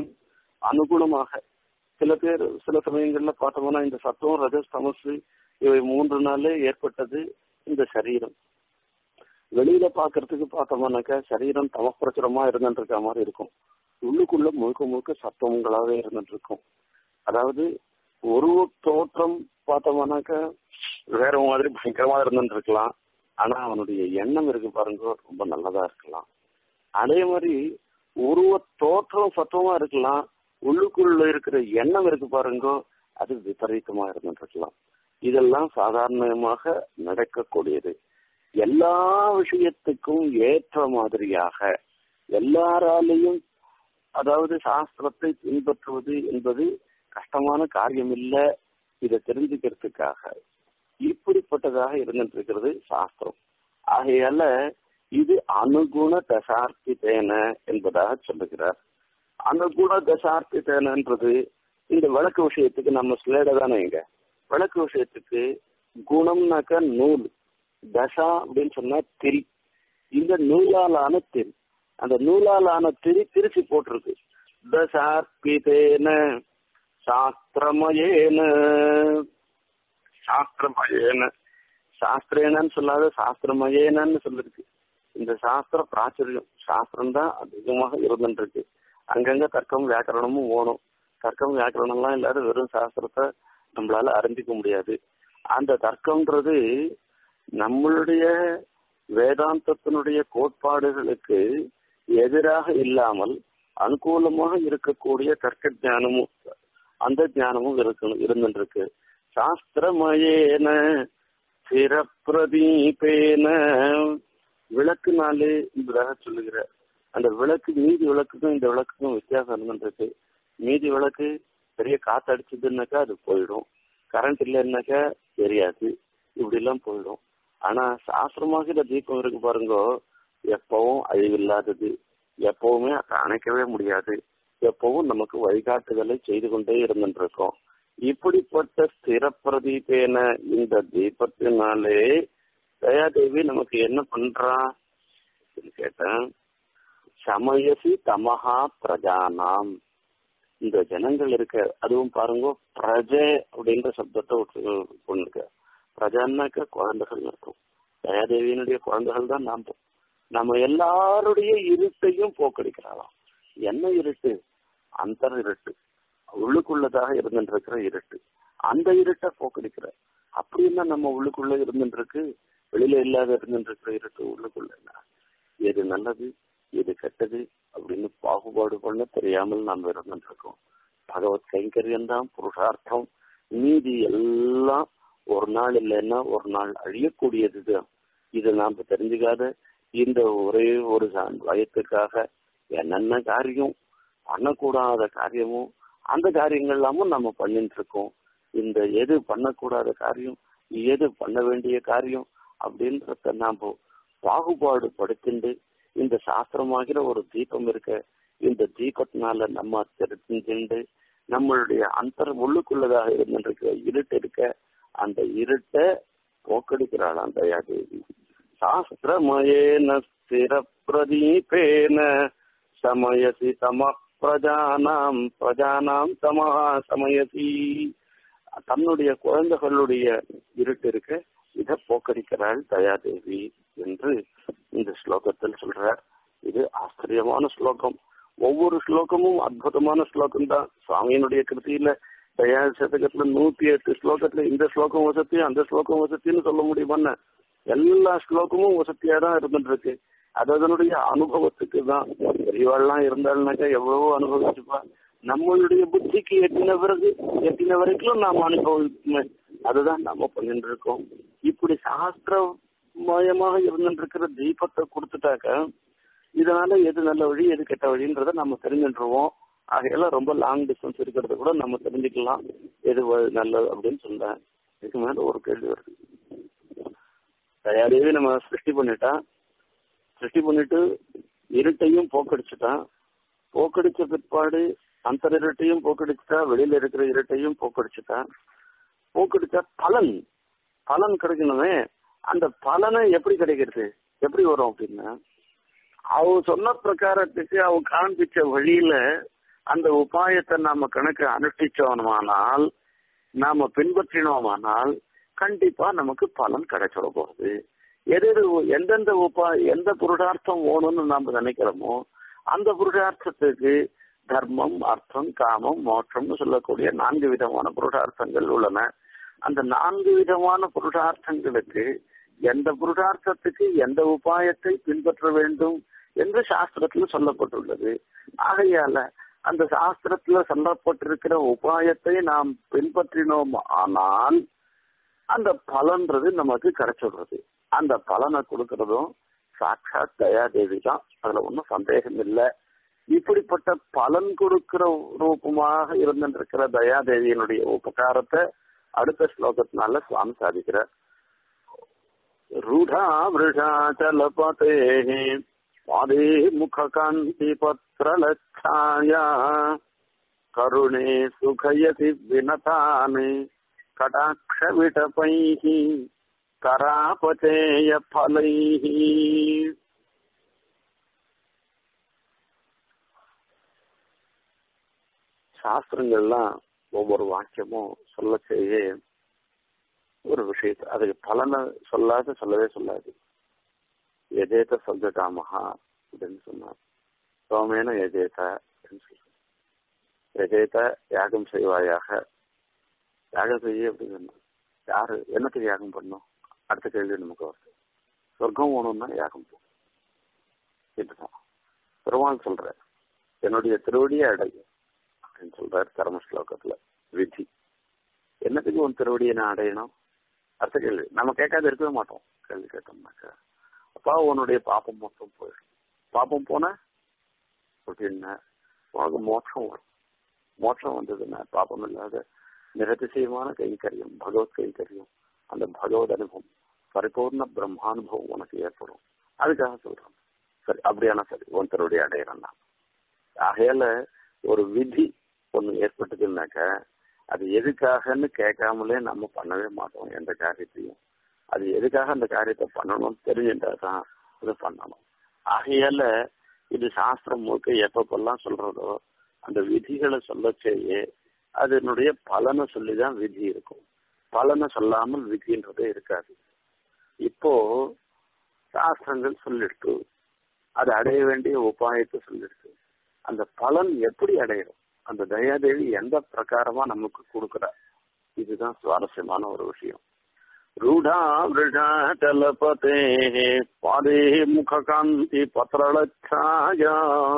அனுகுணமாக சில பேர் சில சமயங்கள்ல பார்த்தோம்னா இந்த சத்துவம் ரஜஸ் தமசு இவை மூன்று நாளே ஏற்பட்டது இந்த சரீரம் வெளியில பாக்குறதுக்கு பார்த்தோம்னாக்கா சரீரம் தமப்பிரச்சுரமா இருந்துட்டு இருக்க மாதிரி இருக்கும் உள்ளுக்குள்ள முழுக்க முழுக்க சத்தவங்களாவே இருந்துட்டு இருக்கும் அதாவது ஒரு தோற்றம் பார்த்தோம்னாக்கா வேற மாதிரி பயங்கரமா இருந்துட்டு இருக்கலாம் ஆனா அவனுடைய எண்ணம் இருக்கு பாருங்க ரொம்ப நல்லதா இருக்கலாம் அதே மாதிரி உருவ தோற்றம் சத்துவமா இருக்கலாம் உள்ளுக்குள்ள இருக்கிற எண்ணம் இருக்கு பாருங்க அது விபரீதமா இருந்துட்டு இருக்கலாம் இதெல்லாம் சாதாரணமாக நடக்கக்கூடியது எல்லா விஷயத்துக்கும் ஏற்ற மாதிரியாக எல்லாராலையும் அதாவது சாஸ்திரத்தை பின்பற்றுவது என்பது கஷ்டமான காரியம் இல்ல இதை தெரிஞ்சுக்கிறதுக்காக இப்படிப்பட்டதாக இருந்துட்டு இருக்கிறது சாஸ்திரம் ஆகையால இது அனுகுண தசார்த்திதேன என்பதாக சொல்லுகிறார் அனுகுண தசார்த்திதேனன்றது இந்த விளக்கு விஷயத்துக்கு நம்ம ஸ்லேட தானே இங்க விளக்கு விஷயத்துக்கு குணம்னாக்க நூல் தசா அப்படின்னு சொன்னா திரி இந்த நூலாலான திரி அந்த நூலாலான திரி திருச்சி போட்டிருக்கு தசார்பிதேன சாஸ்திரமயேன சாஸ்திரமயேன சாஸ்திரேனன்னு சொல்லாத சாஸ்திரமயேனன்னு சொல்லிருக்கு இந்த சாஸ்திர பிராச்சுரியம் சாஸ்திரம் தான் அதிகமாக இருந்துருக்கு அங்கங்க தர்க்கம் வியாக்கரணமும் ஓணும் தர்க்கம் வியாக்கரணம்லாம் இல்லாத வெறும் சாஸ்திரத்தை நம்மளால அறிஞ்சிக்க முடியாது அந்த தர்க்கம்ன்றது நம்மளுடைய வேதாந்தத்தினுடைய கோட்பாடுகளுக்கு எதிராக இல்லாமல் அனுகூலமாக இருக்கக்கூடிய தர்க்க ஞானமும் அந்த ஞானமும் இருக்கணும் இருந்துருக்கு சாஸ்திரமயேன சிறப்பிரதீபேன விளக்குனாலே என்பதாக சொல்லுகிற அந்த விளக்கு மீதி விளக்குக்கும் இந்த விளக்குக்கும் வித்தியாசம் இருந்துருக்கு மீதி விளக்கு பெரிய காத்து அடிச்சதுன்னாக்கா அது போயிடும் கரண்ட் இல்லைன்னாக்கா தெரியாது இப்படி எல்லாம் போயிடும் ஆனா சாஸ்திரமாகிற தீபம் இருக்கு பாருங்க எப்பவும் அழிவில்லாதது எப்பவுமே அதை அணைக்கவே முடியாது எப்பவும் நமக்கு வழிகாட்டுதலை செய்து கொண்டே இருந்துருக்கோம் இப்படிப்பட்ட ஸ்திர பிரதீபேன இந்த தீபத்தினாலே தயாதேவி நமக்கு என்ன பண்றா கேட்டேன் சமயசி தமஹா பிரஜானாம் இந்த ஜனங்கள் இருக்க அதுவும் பாருங்க பிரஜை அப்படின்ற சப்தத்தை கொண்டிருக்க பிரஜான்னாக்க குழந்தைகள் இருக்கும் தயாதேவியினுடைய குழந்தைகள் தான் நாம் நம்ம எல்லாருடைய இருட்டையும் போக்கடிக்கிறாளாம் என்ன இருட்டு அந்த இருட்டு உள்ளுக்குள்ளதாக இருந்துட்டு இருட்டு அந்த இருட்டை போக்கடிக்கிற அப்படின்னா நம்ம உள்ளுக்குள்ள இருந்துட்டு இருக்கு வெளியில இல்லாத இருந்துட்டு இருக்கிற இருட்டு உள்ளுக்குள்ள என்ன எது நல்லது எது கெட்டது அப்படின்னு பாகுபாடு பண்ண தெரியாமல் நாம் இருந்துட்டு இருக்கோம் பகவத் கைங்கரியம் தான் புருஷார்த்தம் மீதி எல்லாம் ஒரு நாள் இல்லைன்னா ஒரு நாள் அழியக்கூடியது தான் இதை நாம் தெரிஞ்சுக்காத இந்த ஒரே ஒரு வயத்துக்காக என்னென்ன காரியம் பண்ணக்கூடாத காரியமும் அந்த காரியங்கள் எல்லாமும் நம்ம பண்ணிட்டு இருக்கோம் இந்த எது பண்ணக்கூடாத காரியம் எது பண்ண வேண்டிய காரியம் அப்படின்றத நாம பாகுபாடு படுத்திண்டு இந்த சாஸ்திரமாகிற ஒரு தீபம் இருக்க இந்த தீபத்தினால நம்ம தெரிஞ்சுண்டு நம்மளுடைய அந்த உள்ளுக்குள்ளதாக இருந்திருக்க இருட்டு இருக்க அந்த இருட்டை போக்கடிக்கிறாளாம் தயாதேவி சாஸ்திரமயேன ஸ்திர பிரதீபேன சமயசி தம பிரஜானாம் பிரஜானாம் தமஹா சமயசி தன்னுடைய குழந்தைகளுடைய இருட்டு இருக்க இதை போக்கடிக்கிறாள் தயாதேவி என்று இந்த ஸ்லோகத்தில் சொல்றார் இது ஆச்சரியமான ஸ்லோகம் ஒவ்வொரு ஸ்லோகமும் அற்புதமான ஸ்லோகம் தான் சுவாமியினுடைய கிருத்தியில தயா சதகத்துல நூத்தி எட்டு ஸ்லோகத்துல இந்த ஸ்லோகம் வசதி அந்த ஸ்லோகம் வசத்தின்னு சொல்ல முடியுமான்னு எல்லா ஸ்லோகமும் வசதியா தான் இருந்துட்டு இருக்கு அது அதனுடைய அனுபவத்துக்கு தான் பெரியவாள்லாம் இருந்தாள்னாக்கா எவ்வளவோ அனுபவிச்சுப்பா நம்மளுடைய புத்திக்கு எட்டின பிறகு எட்டின வரைக்கும் நாம் அனுபவிக்குமே அதுதான் நாம பண்ணிட்டு இருக்கோம் இப்படி சாஸ்திரமயமாக இருந்துட்டு இருக்கிற தீபத்தை கொடுத்துட்டாக்க இதனால எது நல்ல வழி எது கெட்ட வழின்றத நம்ம தெரிஞ்சுட்டுருவோம் ஆகையெல்லாம் ரொம்ப லாங் டிஸ்டன்ஸ் இருக்கிறத கூட நம்ம தெரிஞ்சுக்கலாம் எது நல்லது அப்படின்னு சொன்னேன் இதுக்கு மேல ஒரு கேள்வி வருது தயாரிவே நம்ம சிருஷ்டி பண்ணிட்டா சிருஷ்டி பண்ணிட்டு இருட்டையும் போக்கடிச்சுட்டான் போக்கடிச்ச பிற்பாடு அந்த இருட்டையும் போக்கடிச்சுட்டா வெளியில இருக்கிற இருட்டையும் போக்கடிச்சுட்டா போக்கடிச்சா பலன் பலன் கிடைக்கணுமே அந்த பலனை எப்படி கிடைக்கிறது எப்படி வரும் அப்படின்னா அவ சொன்ன பிரகாரத்துக்கு அவ காண்பிச்ச வழியில அந்த உபாயத்தை நாம கணக்கு அனுஷ்டிச்சோமானால் நாம பின்பற்றினோமானால் கண்டிப்பா நமக்கு பலன் கிடைச்சிட போகுது எது எந்தெந்த உபா எந்த புருஷார்த்தம் வேணும்னு நாம நினைக்கிறோமோ அந்த புருஷார்த்தத்துக்கு தர்மம் அர்த்தம் காமம் மோட்சம்னு சொல்லக்கூடிய நான்கு விதமான புருஷார்த்தங்கள் உள்ளன அந்த நான்கு விதமான புருஷார்த்தங்களுக்கு எந்த புருஷார்த்தத்துக்கு எந்த உபாயத்தை பின்பற்ற வேண்டும் என்று சாஸ்திரத்தில் சொல்லப்பட்டுள்ளது ஆகையால அந்த சாஸ்திரத்துல சொல்லப்பட்டிருக்கிற உபாயத்தை நாம் பின்பற்றினோம் ஆனால் அந்த பலன்றது நமக்கு கிடைச்சிடுறது அந்த பலனை கொடுக்கறதும் சாட்சாத் தயாதேவி தான் அதுல ஒன்றும் சந்தேகம் இல்லை இப்படிப்பட்ட பலன் கொடுக்கிற ரூபமாக இருந்திருக்கிற தயாதேவியினுடைய உபகாரத்தை அடுத்த ஸ்லோகத்தினால சுவாமி சாதிக்கிறார் ரூடா விருஷாச்சலபதே பாதே முககாந்தி பத்ரலட்சாயா கருணே சுகயதி வினதானே கடாட்ச விடபைः கராபதேய பலைः சாஸ்திரங்கள்லாம் ஒவ்வொரு வாக்கியமும் சொல்ல செய்ய ஒரு விஷயத்தை அதுக்கு பலனை சொல்லாத சொல்லவே சொல்லாது எதேத சொல்லிட்டாமஹா அப்படின்னு சொன்னார் சோமேன எதேத அப்படின்னு சொல்றார் எதேத யாகம் செய்வாயாக யாகம் செய்ய அப்படின்னு சொன்னார் யாரு என்னத்துக்கு யாகம் பண்ணும் அடுத்த கேள்வி நமக்கு வருது சொர்க்கம் போகணும்னா யாகம் போ இதுதான் பெருமாள் சொல்ற என்னுடைய திருவடியை அடையும் அப்படின்னு சொல்றாரு கர்ம ஸ்லோகத்துல விதி என்னத்துக்கு உன் திருவடியை நான் அடையணும் அடுத்த கேள்வி நம்ம கேட்காத இருக்கவே மாட்டோம் கேள்வி கேட்டோம்னாக்கா அப்பா உன்னுடைய பாப்பம் மொத்தம் போயிடும் பாப்பம் போன அப்படின்னா உனக்கு மோட்சம் வரும் மோட்சம் வந்ததுன்னா பாப்பம் இல்லாத நிரதிசயமான கைங்கரியம் பகவத் கைங்கரியம் அந்த பகவத் அனுபவம் பரிபூர்ண பிரம்மானுபவம் உனக்கு ஏற்படும் அதுக்காக சொல்றேன் சரி அப்படியானா சரி உன் திருவடி அடையிறேன் நான் ஆகையால ஒரு விதி ஒண்ணு ஏற்பட்டதுன்னாக்க அது எதுக்காகன்னு கேட்காமலே நம்ம பண்ணவே மாட்டோம் எந்த காரியத்தையும் அது எதுக்காக அந்த காரியத்தை பண்ணணும்னு தெரிஞ்சுட்டா தான் அது பண்ணணும் ஆகையால இது சாஸ்திரம் முழுக்க எப்பப்பெல்லாம் சொல்றதோ அந்த விதிகளை சொல்லச்சேயே அதனுடைய பலனை சொல்லிதான் விதி இருக்கும் பலனை சொல்லாமல் விதின்றதே இருக்காது இப்போ சாஸ்திரங்கள் சொல்லிடுத்து அது அடைய வேண்டிய உபாயத்தை சொல்லிடுது அந்த பலன் எப்படி அடையிடும் அந்த தயாதேவி எந்த பிரகாரமா நமக்கு கொடுக்குறா இதுதான் சுவாரஸ்யமான ஒரு விஷயம் ரூடா விருடா தலபதே பாதே முககாந்தி பத்திரலட்சாயா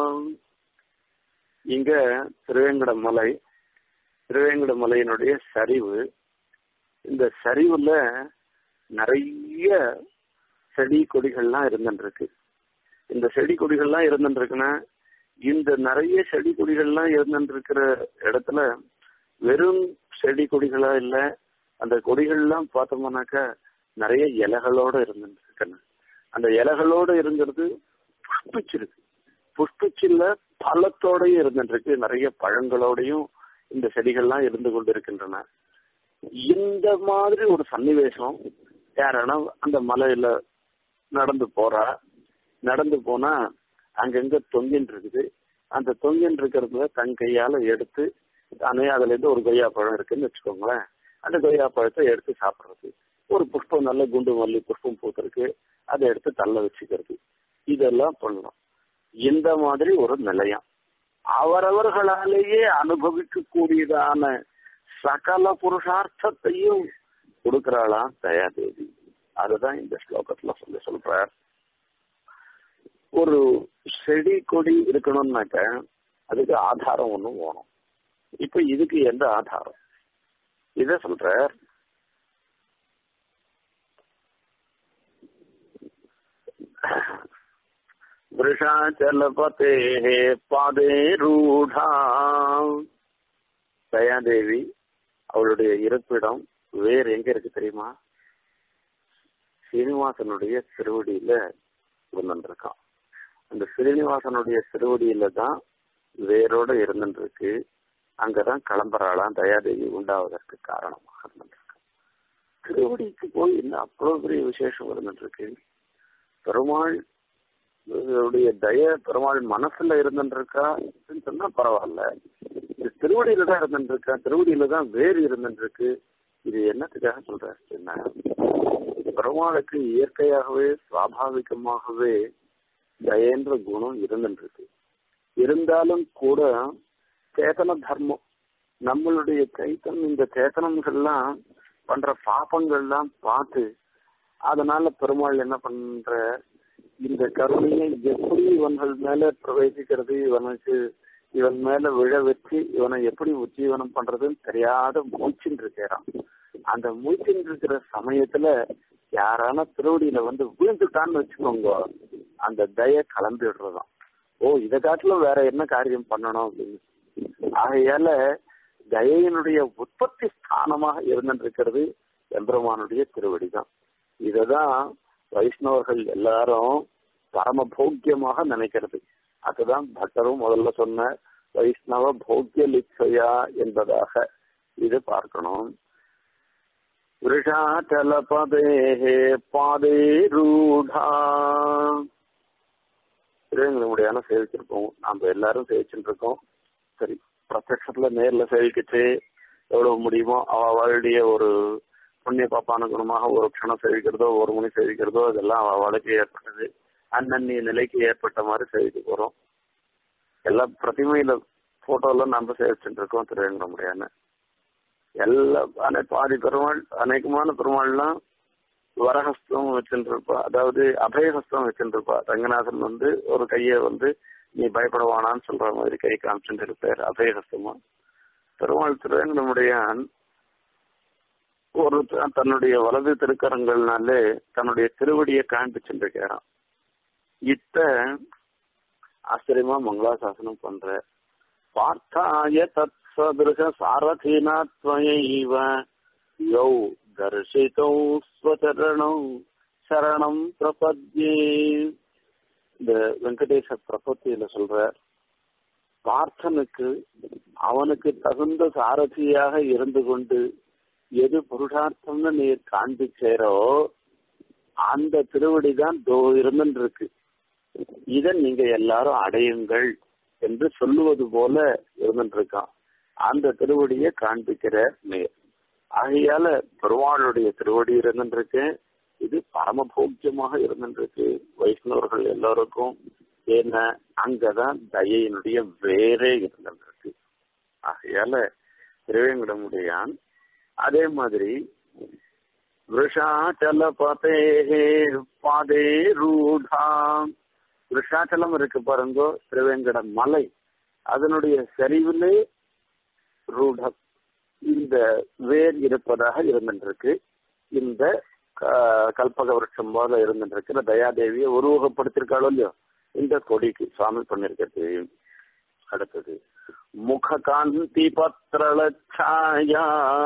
இங்க திருவேங்கட மலை திருவேங்கட மலையினுடைய சரிவு இந்த சரிவுல நிறைய செடி கொடிகள்லாம் இருந்துருக்கு இந்த செடி கொடிகள்லாம் இருந்துருக்குன்னா இந்த நிறைய செடி கொடிகள்லாம் இருந்துருக்கிற இடத்துல வெறும் செடி கொடிகளா இல்ல அந்த கொடிகள்லாம் பார்த்தோம்னாக்கா நிறைய இலைகளோட இருந்துருக்குன்னு அந்த இலைகளோட இருங்கிறது புஷ்பிச்சிருக்கு புஷ்பிச்சில்ல பழத்தோடயும் இருந்துருக்கு நிறைய பழங்களோடையும் இந்த செடிகள்லாம் இருந்து கொண்டு இருக்கின்றன இந்த மாதிரி ஒரு சன்னிவேசம் யாரானா அந்த மலையில நடந்து போறா நடந்து போனா அங்கங்க தொங்கின்னு இருக்குது அந்த தொங்கின்னு இருக்கிறதுல தன் கையால எடுத்து தானே அதுல இருந்து ஒரு கொய்யா பழம் இருக்குன்னு வச்சுக்கோங்களேன் அந்த கொய்யா பழத்தை எடுத்து சாப்பிடுறது ஒரு புஷ்பம் நல்ல குண்டு மல்லி புஷ்பம் பூத்திருக்கு அதை எடுத்து தள்ள வச்சுக்கிறது இதெல்லாம் பண்ணணும் இந்த மாதிரி ஒரு நிலையம் அவரவர்களாலேயே அனுபவிக்க கூடியதான சகல புருஷார்த்தத்தையும் கொடுக்கிறாளாம் தயாதேவி அதுதான் இந்த ஸ்லோகத்துல சொல்லி சொல்றார் ஒரு செடி கொடி இருக்கணும்னாக்க அதுக்கு ஆதாரம் ஒண்ணு வேணும் இப்ப இதுக்கு எந்த ஆதாரம் இத சொல்ற விருஷாச்சலபதே பாதே ரூடா தயாதேவி அவளுடைய இருப்பிடம் வேறு எங்க இருக்கு தெரியுமா சீனிவாசனுடைய திருவடியில இருந்துருக்கான் அந்த ஸ்ரீனிவாசனுடைய திருவடியில தான் வேரோட இருந்துருக்கு அங்கதான் கிளம்புறாளாம் தயாதேவி உண்டாவதற்கு காரணமாக இருந்துருக்கு திருவடிக்கு போய் இன்னும் அவ்வளவு பெரிய விசேஷம் இருந்துருக்கு பெருமாள் உடைய தய பெருமாள் மனசுல இருந்துருக்கா சொன்னா பரவாயில்ல இது திருவடியில தான் இருந்துருக்கா திருவடியில தான் வேறு இருந்துருக்கு இது என்னத்துக்காக சொல்றாரு என்ன பெருமாளுக்கு இயற்கையாகவே சுவாபாவிகமாகவே தயன்ற குணம் இருந்துருக்கு இருந்தாலும் கூட சேத்தன தர்மம் நம்மளுடைய கைத்தன் இந்த சேத்தனங்கள்லாம் பண்ற பாப்பங்கள்லாம் பார்த்து அதனால பெருமாள் என்ன பண்ற இந்த கருணையை எப்படி இவன்கள் மேல பிரவேசிக்கிறது இவனுக்கு இவன் மேல விழ வச்சு இவனை எப்படி உஜ்ஜீவனம் பண்றதுன்னு தெரியாத மூச்சின்னு இருக்கிறான் அந்த மூச்சின்னு இருக்கிற சமயத்துல யாரான திருவடியில வந்து விழுந்துட்டான்னு வச்சுக்கோங்க அந்த தய கிளம்பிடுறதாம் ஓ இதை காட்டிலும் வேற என்ன காரியம் பண்ணணும் அப்படின்னு ஆகையால தயையினுடைய உற்பத்தி ஸ்தானமாக இருந்திருக்கிறது எம்பெருமானுடைய திருவடி தான் இததான் வைஷ்ணவர்கள் எல்லாரும் பரம போக்கியமாக நினைக்கிறது அதுதான் பட்டரும் முதல்ல சொன்ன வைஷ்ணவ போக்கிய லிச்சையா என்பதாக இது பார்க்கணும் விருஷாச்சலபதே பாதே ரூடா திருவேங்கடமுடியான சேவிச்சிருக்கோம் நாம எல்லாரும் சேவிச்சுட்டு இருக்கோம் சரி பிரத்யட்சத்துல நேர்ல சேவிக்கிச்சு எவ்வளவு முடியுமோ அவளுடைய ஒரு புண்ணிய பாப்பான குணமாக ஒரு க்ஷணம் சேவிக்கிறதோ ஒரு மணி சேவிக்கிறதோ இதெல்லாம் அவளுக்கு ஏற்பட்டது அன்னன்னிய நிலைக்கு ஏற்பட்ட மாதிரி சேவிக்க போறோம் எல்லாம் பிரதிமையில போட்டோல நம்ம சேவிச்சுட்டு இருக்கோம் திருவேங்கடமுடியான எல்லா அனை பாதி பெருமாள் அநேகமான பெருமாள்லாம் வரஹஸ்தம் வச்சுட்டு இருப்பா அதாவது அபயஹஸ்தம் வச்சுட்டு இருப்பா ரங்கநாதன் வந்து ஒரு கைய வந்து நீ பயப்படவானான்னு சொல்ற மாதிரி கை காமிச்சுட்டு இருப்பார் அபயஹஸ்தமா பெருமாள் திருவேங்கடமுடைய ஒரு த- தன்னுடைய வலது திருக்கரங்கள்னாலே தன்னுடைய திருவடியை காண்பிச்சுருக்கிறான் இத்த ஆச்சரியமா மங்களாசாசனம் பண்ற பார்த்தாய தத் சதிருஷ சாரதீனாத்வயைவ யௌ தரிசிதௌ ஸ்வச்சரணௌ சரணம் பிரபத்யே இந்த வெங்கடேச பிரபத்தியில சொல்ற பார்த்தனுக்கு அவனுக்கு தகுந்த சாரதியாக இருந்து கொண்டு எது புருஷார்த்தம்னு நீர் காண்பிச்சேரோ அந்த திருவடி தான் தோ இருந்துன்னு இருக்கு இதை நீங்க எல்லாரும் அடையுங்கள் என்று சொல்லுவது போல இருந்துட்டு இருக்கான் அந்த திருவடியை காண்பிக்கிற நேர் ஆகையால பெருமாளுடைய திருவடி இருந்துருக்கு இது பரமபோக்கியமாக இருந்துருக்கு வைஷ்ணவர்கள் எல்லாருக்கும் ஏன்னா அங்கதான் தயையினுடைய வேரே இருந்துருக்கு ஆகையால திருவேங்கடமுடையான் அதே மாதிரி விஷாச்சல பதே பாதே ரூடாம் விஷாச்சலம் இருக்கு பாருங்க திருவேங்கட மலை அதனுடைய சரிவிலே ரூடம் இந்த வேர் இருப்பதாக இருந்துருக்கு இந்த க- கல்பக விருட்சம் போல இருந்துருக்கிற தயாதேவியை உருவகப்படுத்திருக்காளோ இல்லையோ இந்த கொடிக்கு சுவாமி பண்ணிருக்கிறது அடுத்தது முக காந்தி பத்திரலட்சாயா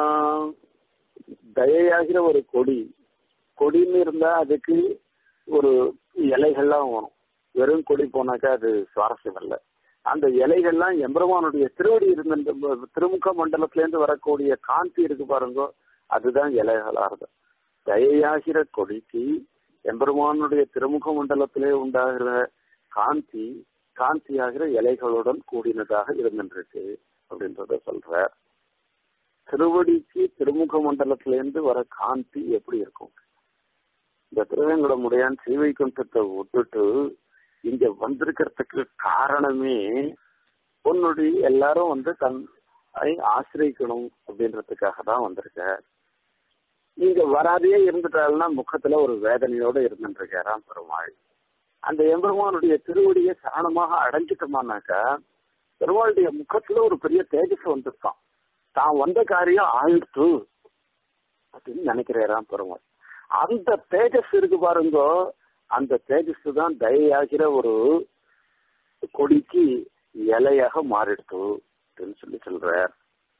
தயையாகிற ஒரு கொடி கொடின்னு இருந்தா அதுக்கு ஒரு இலைகள்லாம் வரும் வெறும் கொடி போனாக்கா அது சுவாரஸ்யம் இல்லை அந்த இலைகள்லாம் எம்பெருமானுடைய திருவடி இருந்த திருமுக மண்டலத்துல இருந்து வரக்கூடிய காந்தி இருக்கு பாருங்க அதுதான் இலைகளா இருக்கும் தயையாகிற கொடிக்கு எம்பெருமானுடைய திருமுக மண்டலத்திலே உண்டாகிற காந்தி காந்தியாகிற இலைகளுடன் கூடினதாக இருந்துருக்கு அப்படின்றத சொல்ற திருவடிக்கு திருமுக மண்டலத்திலேருந்து வர காந்தி எப்படி இருக்கும் இந்த திருவேங்கடமுடையான் ஸ்ரீவைகுண்டத்தை விட்டுட்டு இங்க வந்திருக்கிறதுக்கு காரணமே உன்னுடைய எல்லாரும் வந்து தன் ஐ ஆசிரியக்கணும் அப்படின்றதுக்காக தான் வந்திருக்க இங்க வராதே இருந்துட்டாள்னா முகத்துல ஒரு வேதனையோட இருந்துருக்காராம் பெருமாள் அந்த எம்பெருமானுடைய திருவடியை சரணமாக அடைஞ்சிட்டோமானாக்கா பெருமாளுடைய முகத்துல ஒரு பெரிய தேஜஸ் வந்துருக்கான் தான் வந்த காரியம் ஆயிடுத்து அப்படின்னு நினைக்கிறாராம் பெருமாள் அந்த தேஜஸ் இருக்கு பாருங்க அந்த தேஜஸ் தான் தயையாகிற ஒரு கொடிக்கு இலையாக மாறிடுத்து அப்படின்னு சொல்லி சொல்றார்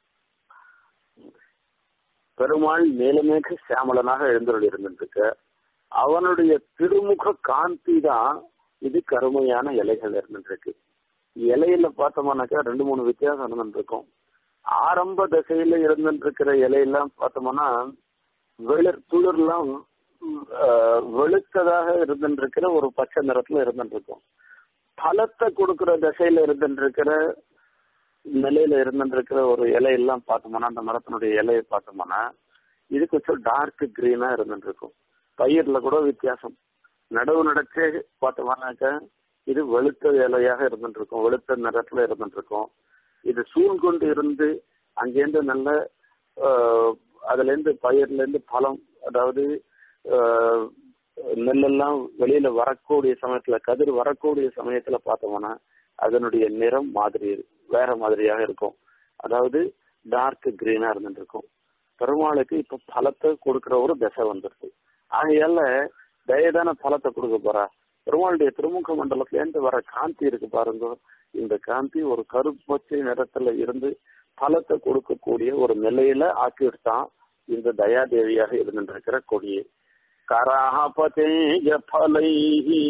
பெருமாள் நீலமேக சியாமலனாக எழுந்தருள் இருந்துருக்கு அவனுடைய திருமுக காந்தி தான் இது கருமையான இலைகள் இருந்துருக்கு இலையில பார்த்தோம்னாக்கா ரெண்டு மூணு வித்தியாசம் இருந்துருக்கும் ஆரம்ப தசையில இருந்துருக்கிற இலையெல்லாம் பார்த்தோம்னா வெளிர் துளிர்லாம் ஆஹ், வெளுத்ததாக இருந்துருக்கிற ஒரு பச்சை நிறத்துல இருந்துருக்கும் பழத்தை கொடுக்கிற தசையில இருந்துருக்கிற நிலையில இருந்துருக்கிற ஒரு இலையெல்லாம் பார்த்தோம்னா அந்த மரத்தினுடைய இலையை பார்த்தோம்னா இது கொஞ்சம் டார்க் கிரீனா இருந்துருக்கும் பயிர்ல கூட வித்தியாசம் நடவு நடச்சே பார்த்தோம்னாக்க இது வெளுத்த இலையாக இருந்துருக்கும் வெளுத்த நிறத்துல இருந்துருக்கும் இது சூழ் கொண்டு இருந்து அங்கேருந்து நல்ல ஆஹ், அதுல இருந்து பயிர்ல இருந்து பழம் அதாவது ஆஹ், நெல்லெல்லாம் வெளியில வரக்கூடிய சமயத்துல கதிர் வரக்கூடிய சமயத்துல பார்த்தோம்னா அதனுடைய நிறம் மாதிரி வேற மாதிரியாக இருக்கும் அதாவது டார்க் கிரீனா இருந்துட்டு இருக்கும் பெருமாளுக்கு இப்ப பழத்தை கொடுக்கிற ஒரு தசை வந்துருது ஆகையால தயதான பழத்தை கொடுக்க போறா பெருமாளுடைய திருமுக மண்டலத்துல இருந்து வர காந்தி இருக்கு பாருங்க இந்த காந்தி ஒரு கருப்பச்சை நிறத்துல இருந்து பழத்தை கொடுக்கக்கூடிய ஒரு நிலையில ஆக்கிவிட்டான் இந்த தயாதேவியாக இருந்துருக்கிற கொடியை கராபதேஜ பலைஹி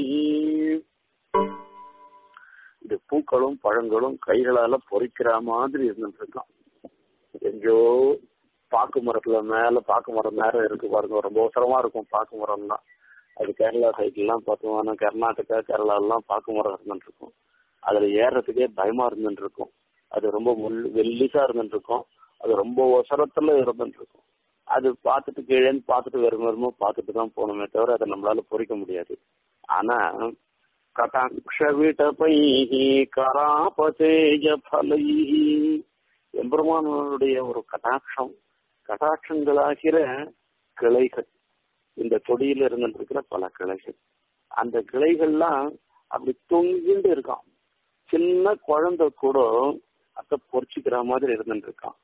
இது பூக்களும் பழங்களும் கைகளால பொறிக்கிற மாதிரி இருந்துட்டு இருக்கான் எங்கேயோ பாக்கு மரத்துல மேல பாக்கு மரம் மேல இருக்கு பாருங்க ரொம்ப அவசரமா இருக்கும் பாக்கு மரம்லாம் அது கேரளா சைட்ல எல்லாம் பார்த்தோம்னா கர்நாடகா கேரளா எல்லாம் பாக்கு மரம் இருந்துட்டு இருக்கும் அதுல ஏறதுக்கே பயமா இருந்துட்டு இருக்கும் அது ரொம்ப முள் வெள்ளிசா இருந்துட்டு இருக்கும் அது ரொம்ப ஒசரத்துல இருந்துட்டு இருக்கும் அது பார்த்துட்டு கீழேன்னு பார்த்துட்டு வெறும் வெறுமோ பார்த்துட்டு தான் போகணுமே தவிர அதை நம்மளால பொறிக்க முடியாது ஆனா கடாட்ச விடபைஹி கராபதேஜ பலைஹி எம்பெருமானுடைய ஒரு கடாட்சம் கடாட்சங்களாகிற கிளைகள் இந்த கொடியில இருந்துருக்கிற பல கிளைகள் அந்த கிளைகள்லாம் அப்படி தொங்கிட்டு இருக்கான் சின்ன குழந்தை கூட அத பொறிச்சுக்கிற மாதிரி இருந்துட்டு இருக்கான்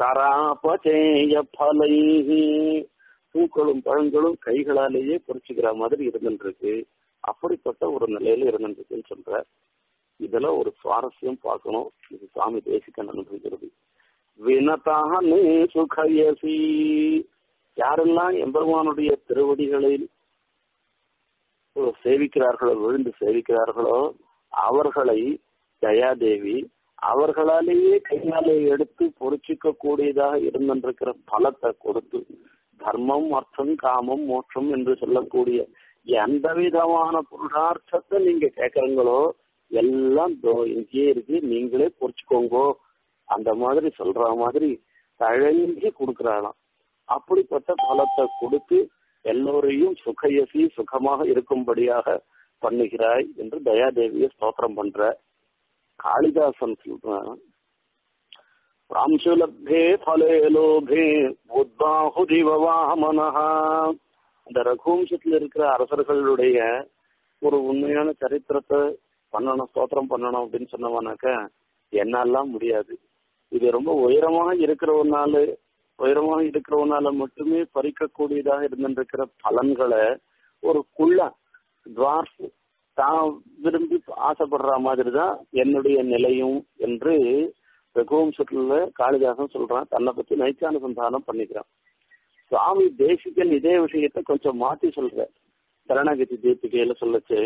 கராபச்சேய பலைஹி பூக்களும் பழங்களும் கைகளாலேயே பொறிச்சுக்கிற மாதிரி இருந்துருக்கு அப்படிப்பட்ட ஒரு நிலையில இருந்துருக்குன்னு சொல்ற இதெல்லாம் ஒரு சுவாரஸ்யம் பார்க்கணும் இது சுவாமி தேசிகன் அனுபவிக்கிறது வினதானே சுகயசி யாரெல்லாம் எம்பெருமானுடைய திருவடிகளில் சேவிக்கிறார்களோ விழுந்து சேவிக்கிறார்களோ அவர்களை தயாதேவி அவர்களாலேயே கையாலே எடுத்து பொறிச்சிக்க கூடியதாக இருந்திருக்கிற பலத்தை கொடுத்து தர்மம் அர்த்தம் காமம் மோட்சம் என்று சொல்லக்கூடிய எந்த விதமான புருஷார்த்தத்தை நீங்க கேட்கறீங்களோ எல்லாம் இங்கேயே இருக்கு நீங்களே பொறிச்சுக்கோங்கோ அந்த மாதிரி சொல்ற மாதிரி தழங்கி கொடுக்கறாளாம் அப்படிப்பட்ட பலத்தை கொடுத்து எல்லோரையும் சுகையசி சுகமாக இருக்கும்படியாக பண்ணுகிறாய் என்று தயாதேவிய ஸ்தோத்திரம் பண்ற காளிதாசன் சொல்றான் ராம்சுலப்தே பலே லோபே உத்பாஹுதிவாமனஹா இந்த ரகுவம்சத்துல இருக்கிற அரசர்களுடைய ஒரு உண்மையான சரித்திரத்தை பண்ணணும் ஸ்தோத்திரம் பண்ணணும் அப்படின்னு சொன்னவனாக்க என்னாலாம் முடியாது இது ரொம்ப உயரமாக இருக்கிறவனால உயரமாக இருக்கிறவனால மட்டுமே பறிக்கக்கூடியதாக இருந்திருக்கிற பலன்களை ஒரு குள்ள துவார்ஸ் தான் விரும்பி ஆசைப்படுற மாதிரி தான் என்னுடைய நிலையும் என்று ரகுவம்சத்துல காளிதாசன் சொல்றான் தன்னை பத்தி நைச்சானுசந்தானம் பண்ணிக்கிறான் சுவாமி தேசிகன் இதே விஷயத்த கொஞ்சம் மாத்தி சொல்ற சரணகதி தீபிகையில சொல்லச்சு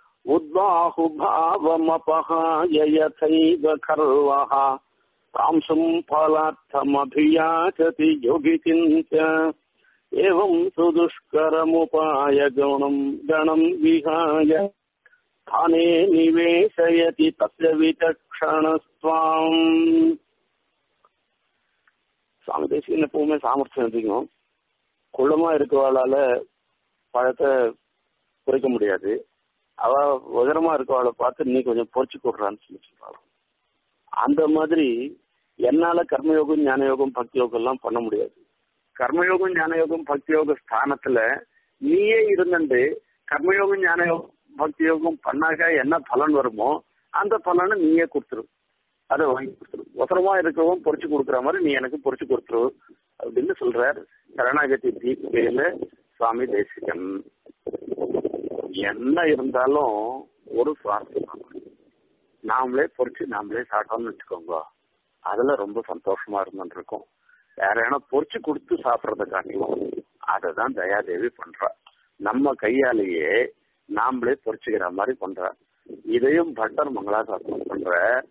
உத்வாஹுபாவமபகாயதைவ கர்வஹா தாம்சும் பலார்த்தமபியாச்சதி யோகிச்சிஞ்ச ஏவம் சுதுஷ்கரமுபாய கணம் கணம் விஹாய தானே நிவேசயதி தஸ்ய விசக்ஷணஸ்வாம் சுவாமி தேசிகன் எப்பவுமே சாமர்த்தியம் அதிகம் குள்ளமா இருக்கவாளால பழத்தை குறைக்க முடியாது அவ உயரமா இருக்கவாளை பார்த்து நீ கொஞ்சம் பொறிச்சு கொடுறான்னு சொல்லி சொல்றாங்க அந்த மாதிரி என்னால கர்மயோகம் ஞானயோகம் பக்தி யோகம் எல்லாம் பண்ண முடியாது கர்மயோகம் ஞானயோகம் பக்தி யோக ஸ்தானத்துல நீயே இருந்துட்டு கர்மயோகம் ஞானயோகம் பக்தி யோகம் பண்ணாக என்ன பலன் வருமோ அந்த பலனை நீயே கொடுத்துரு அதை வாங்கி கொடுத்துரு ஒசரமா இருக்கவும் பொறிச்சு கொடுக்குற மாதிரி நீ எனக்கு பொறிச்சு கொடுத்துரு அப்படின்னு சொல்றார் சரணாகதி தீபிகையில சுவாமி தேசிகன் என்ன இருந்தாலும் ஒரு சுவாரஸ்யம் நாமளே பொறிச்சு நாமளே சாப்பிட்டோம்னு வச்சுக்கோங்க அதுல ரொம்ப சந்தோஷமா இருந்துருக்கும் வேற ஏன்னா பொறிச்சு கொடுத்து சாப்பிடறத காட்டிலும் அதை தான் தயாதேவி பண்றா நம்ம கையாலேயே நாமளே பொறிச்சுக்கிற மாதிரி பண்றா இதையும் பட்டர் மங்களாசாசனம் பண்ற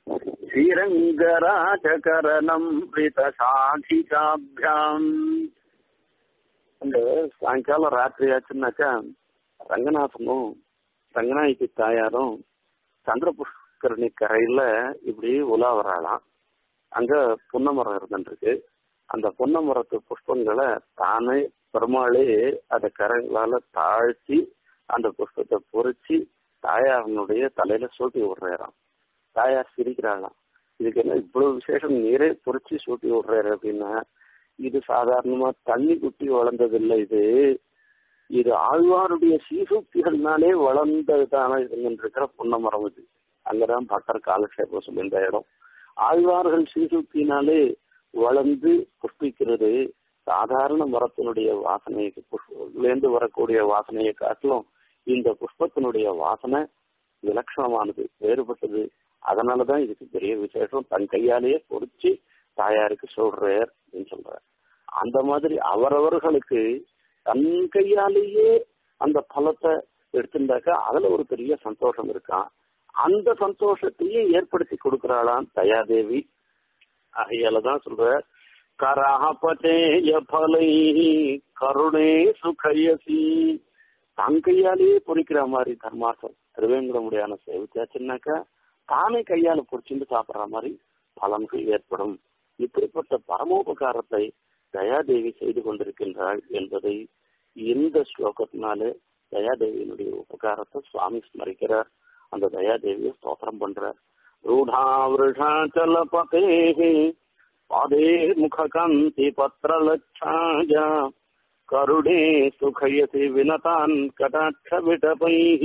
ஸ்ரீரங்கராஜகரணம் சாதிகாபியாம் அந்த சாயங்காலம் ராத்திரி ஆச்சுன்னாக்கா ரங்கநாதனும் ரங்கநாயகி தாயாரும் சந்திர புஷ்கரணி கரையில இப்படி உலா வராளாம் அங்க புன்ன மரம் இருந்துருக்கு அந்த புன்ன மரத்து புஷ்பங்களை தானே பெருமாளே அந்த கரைகளால தாழ்த்தி அந்த புஷ்பத்தை பொறிச்சு தாயாரனுடைய தலையில சூட்டி விடுறாராம் தாயார் சிரிக்கிறாளாம் இதுக்கு என்ன இவ்வளவு விசேஷம் நீரே பொறிச்சு சூட்டி விடுறாரு அப்படின்னா இது சாதாரணமா தண்ணி குட்டி வளர்ந்ததில்லை இது இது ஆழ்வாருடைய சீசூக்திகள்னாலே வளர்ந்ததான இருந்திருக்கிற புன்ன மரம் இது அங்கதான் பட்டர் காலக்ஷேபம் சொல்லியிருந்த இடம் ஆழ்வார்கள் சீசூக்தினாலே வளர்ந்து புஷ்பிக்கிறது சாதாரண மரத்தினுடைய வாசனைக்கு புஷ்பிலேருந்து வரக்கூடிய வாசனையை காட்டிலும் இந்த புஷ்பத்தினுடைய வாசனை விலட்சணமானது வேறுபட்டது அதனாலதான் இதுக்கு பெரிய விசேஷம் தன் கையாலேயே பொறிச்சு தாயாருக்கு சொல்றார் அப்படின்னு சொல்றார் அந்த மாதிரி அவரவர்களுக்கு தன் கையாலேயே அந்த பலத்தை எடுத்திருந்தாக்கா அதுல ஒரு பெரிய சந்தோஷம் இருக்கான் அந்த சந்தோஷத்தையே ஏற்படுத்தி கொடுக்கிறாளாம் தயாதேவி ஆகையாலதான் சொல்ற கராபதேய பலை கருணே சுகயசி தன் கையாலேயே பொறிக்கிற மாதிரி தர்மாசம் திருவேங்கடமுடியான சேவிச்சாச்சுன்னாக்கா தானே கையால பொறிச்சுட்டு சாப்பிடுற மாதிரி பலன்கள் ஏற்படும் இப்படிப்பட்ட பரமோபகாரத்தை தயாதேவி செய்து கொண்டிருக்கின்றாள் என்பதை இந்த ஸ்லோகத்தினாலே தயாதேவியினுடைய உபகாரத்தை சுவாமி ஸ்மரிக்கிறார் அந்த தயாதேவியை ஸ்தோத்திரம் பண்றார் ரூಢாவிருஷாச்சலபதே பாதே முககாந்தி பத்திரலட்சாய கருடே சுகயசி வினதான் கடாட்ச விடபைः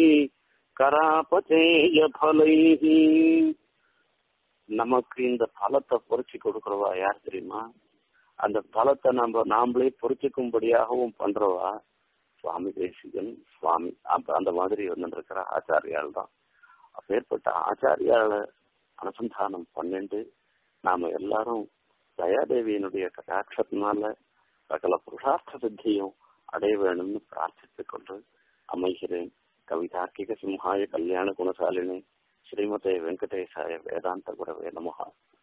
கராபதேய பலைः நமக்கு இந்த பலத்தை பொறிச்சு கொடுக்கிறவா யார் தெரியுமா அந்த பலத்தை நம்ம நாமளே பொறிச்சுக்கும்படியாகவும் பண்றவா சுவாமி தேசிகன் சுவாமி அப்ப அந்த மாதிரி வந்துருக்கிற ஆச்சாரியால் தான் அப்பேற்பட்ட ஆச்சாரியால அனுசந்தானம் பண்ணிட்டு நாம எல்லாரும் தயாதேவியினுடைய கட்டாட்சத்தினால சகல புருஷார்த்த சித்தியும் அடைய வேணும்னு பிரார்த்தித்துக் கொண்டு அமைகிறேன் கவிதார்க்கிக சிம்ஹாய கல்யாண குணசாலினி ஸ்ரீமதே வெங்கடேசாய வேதாந்த குரவே நமகா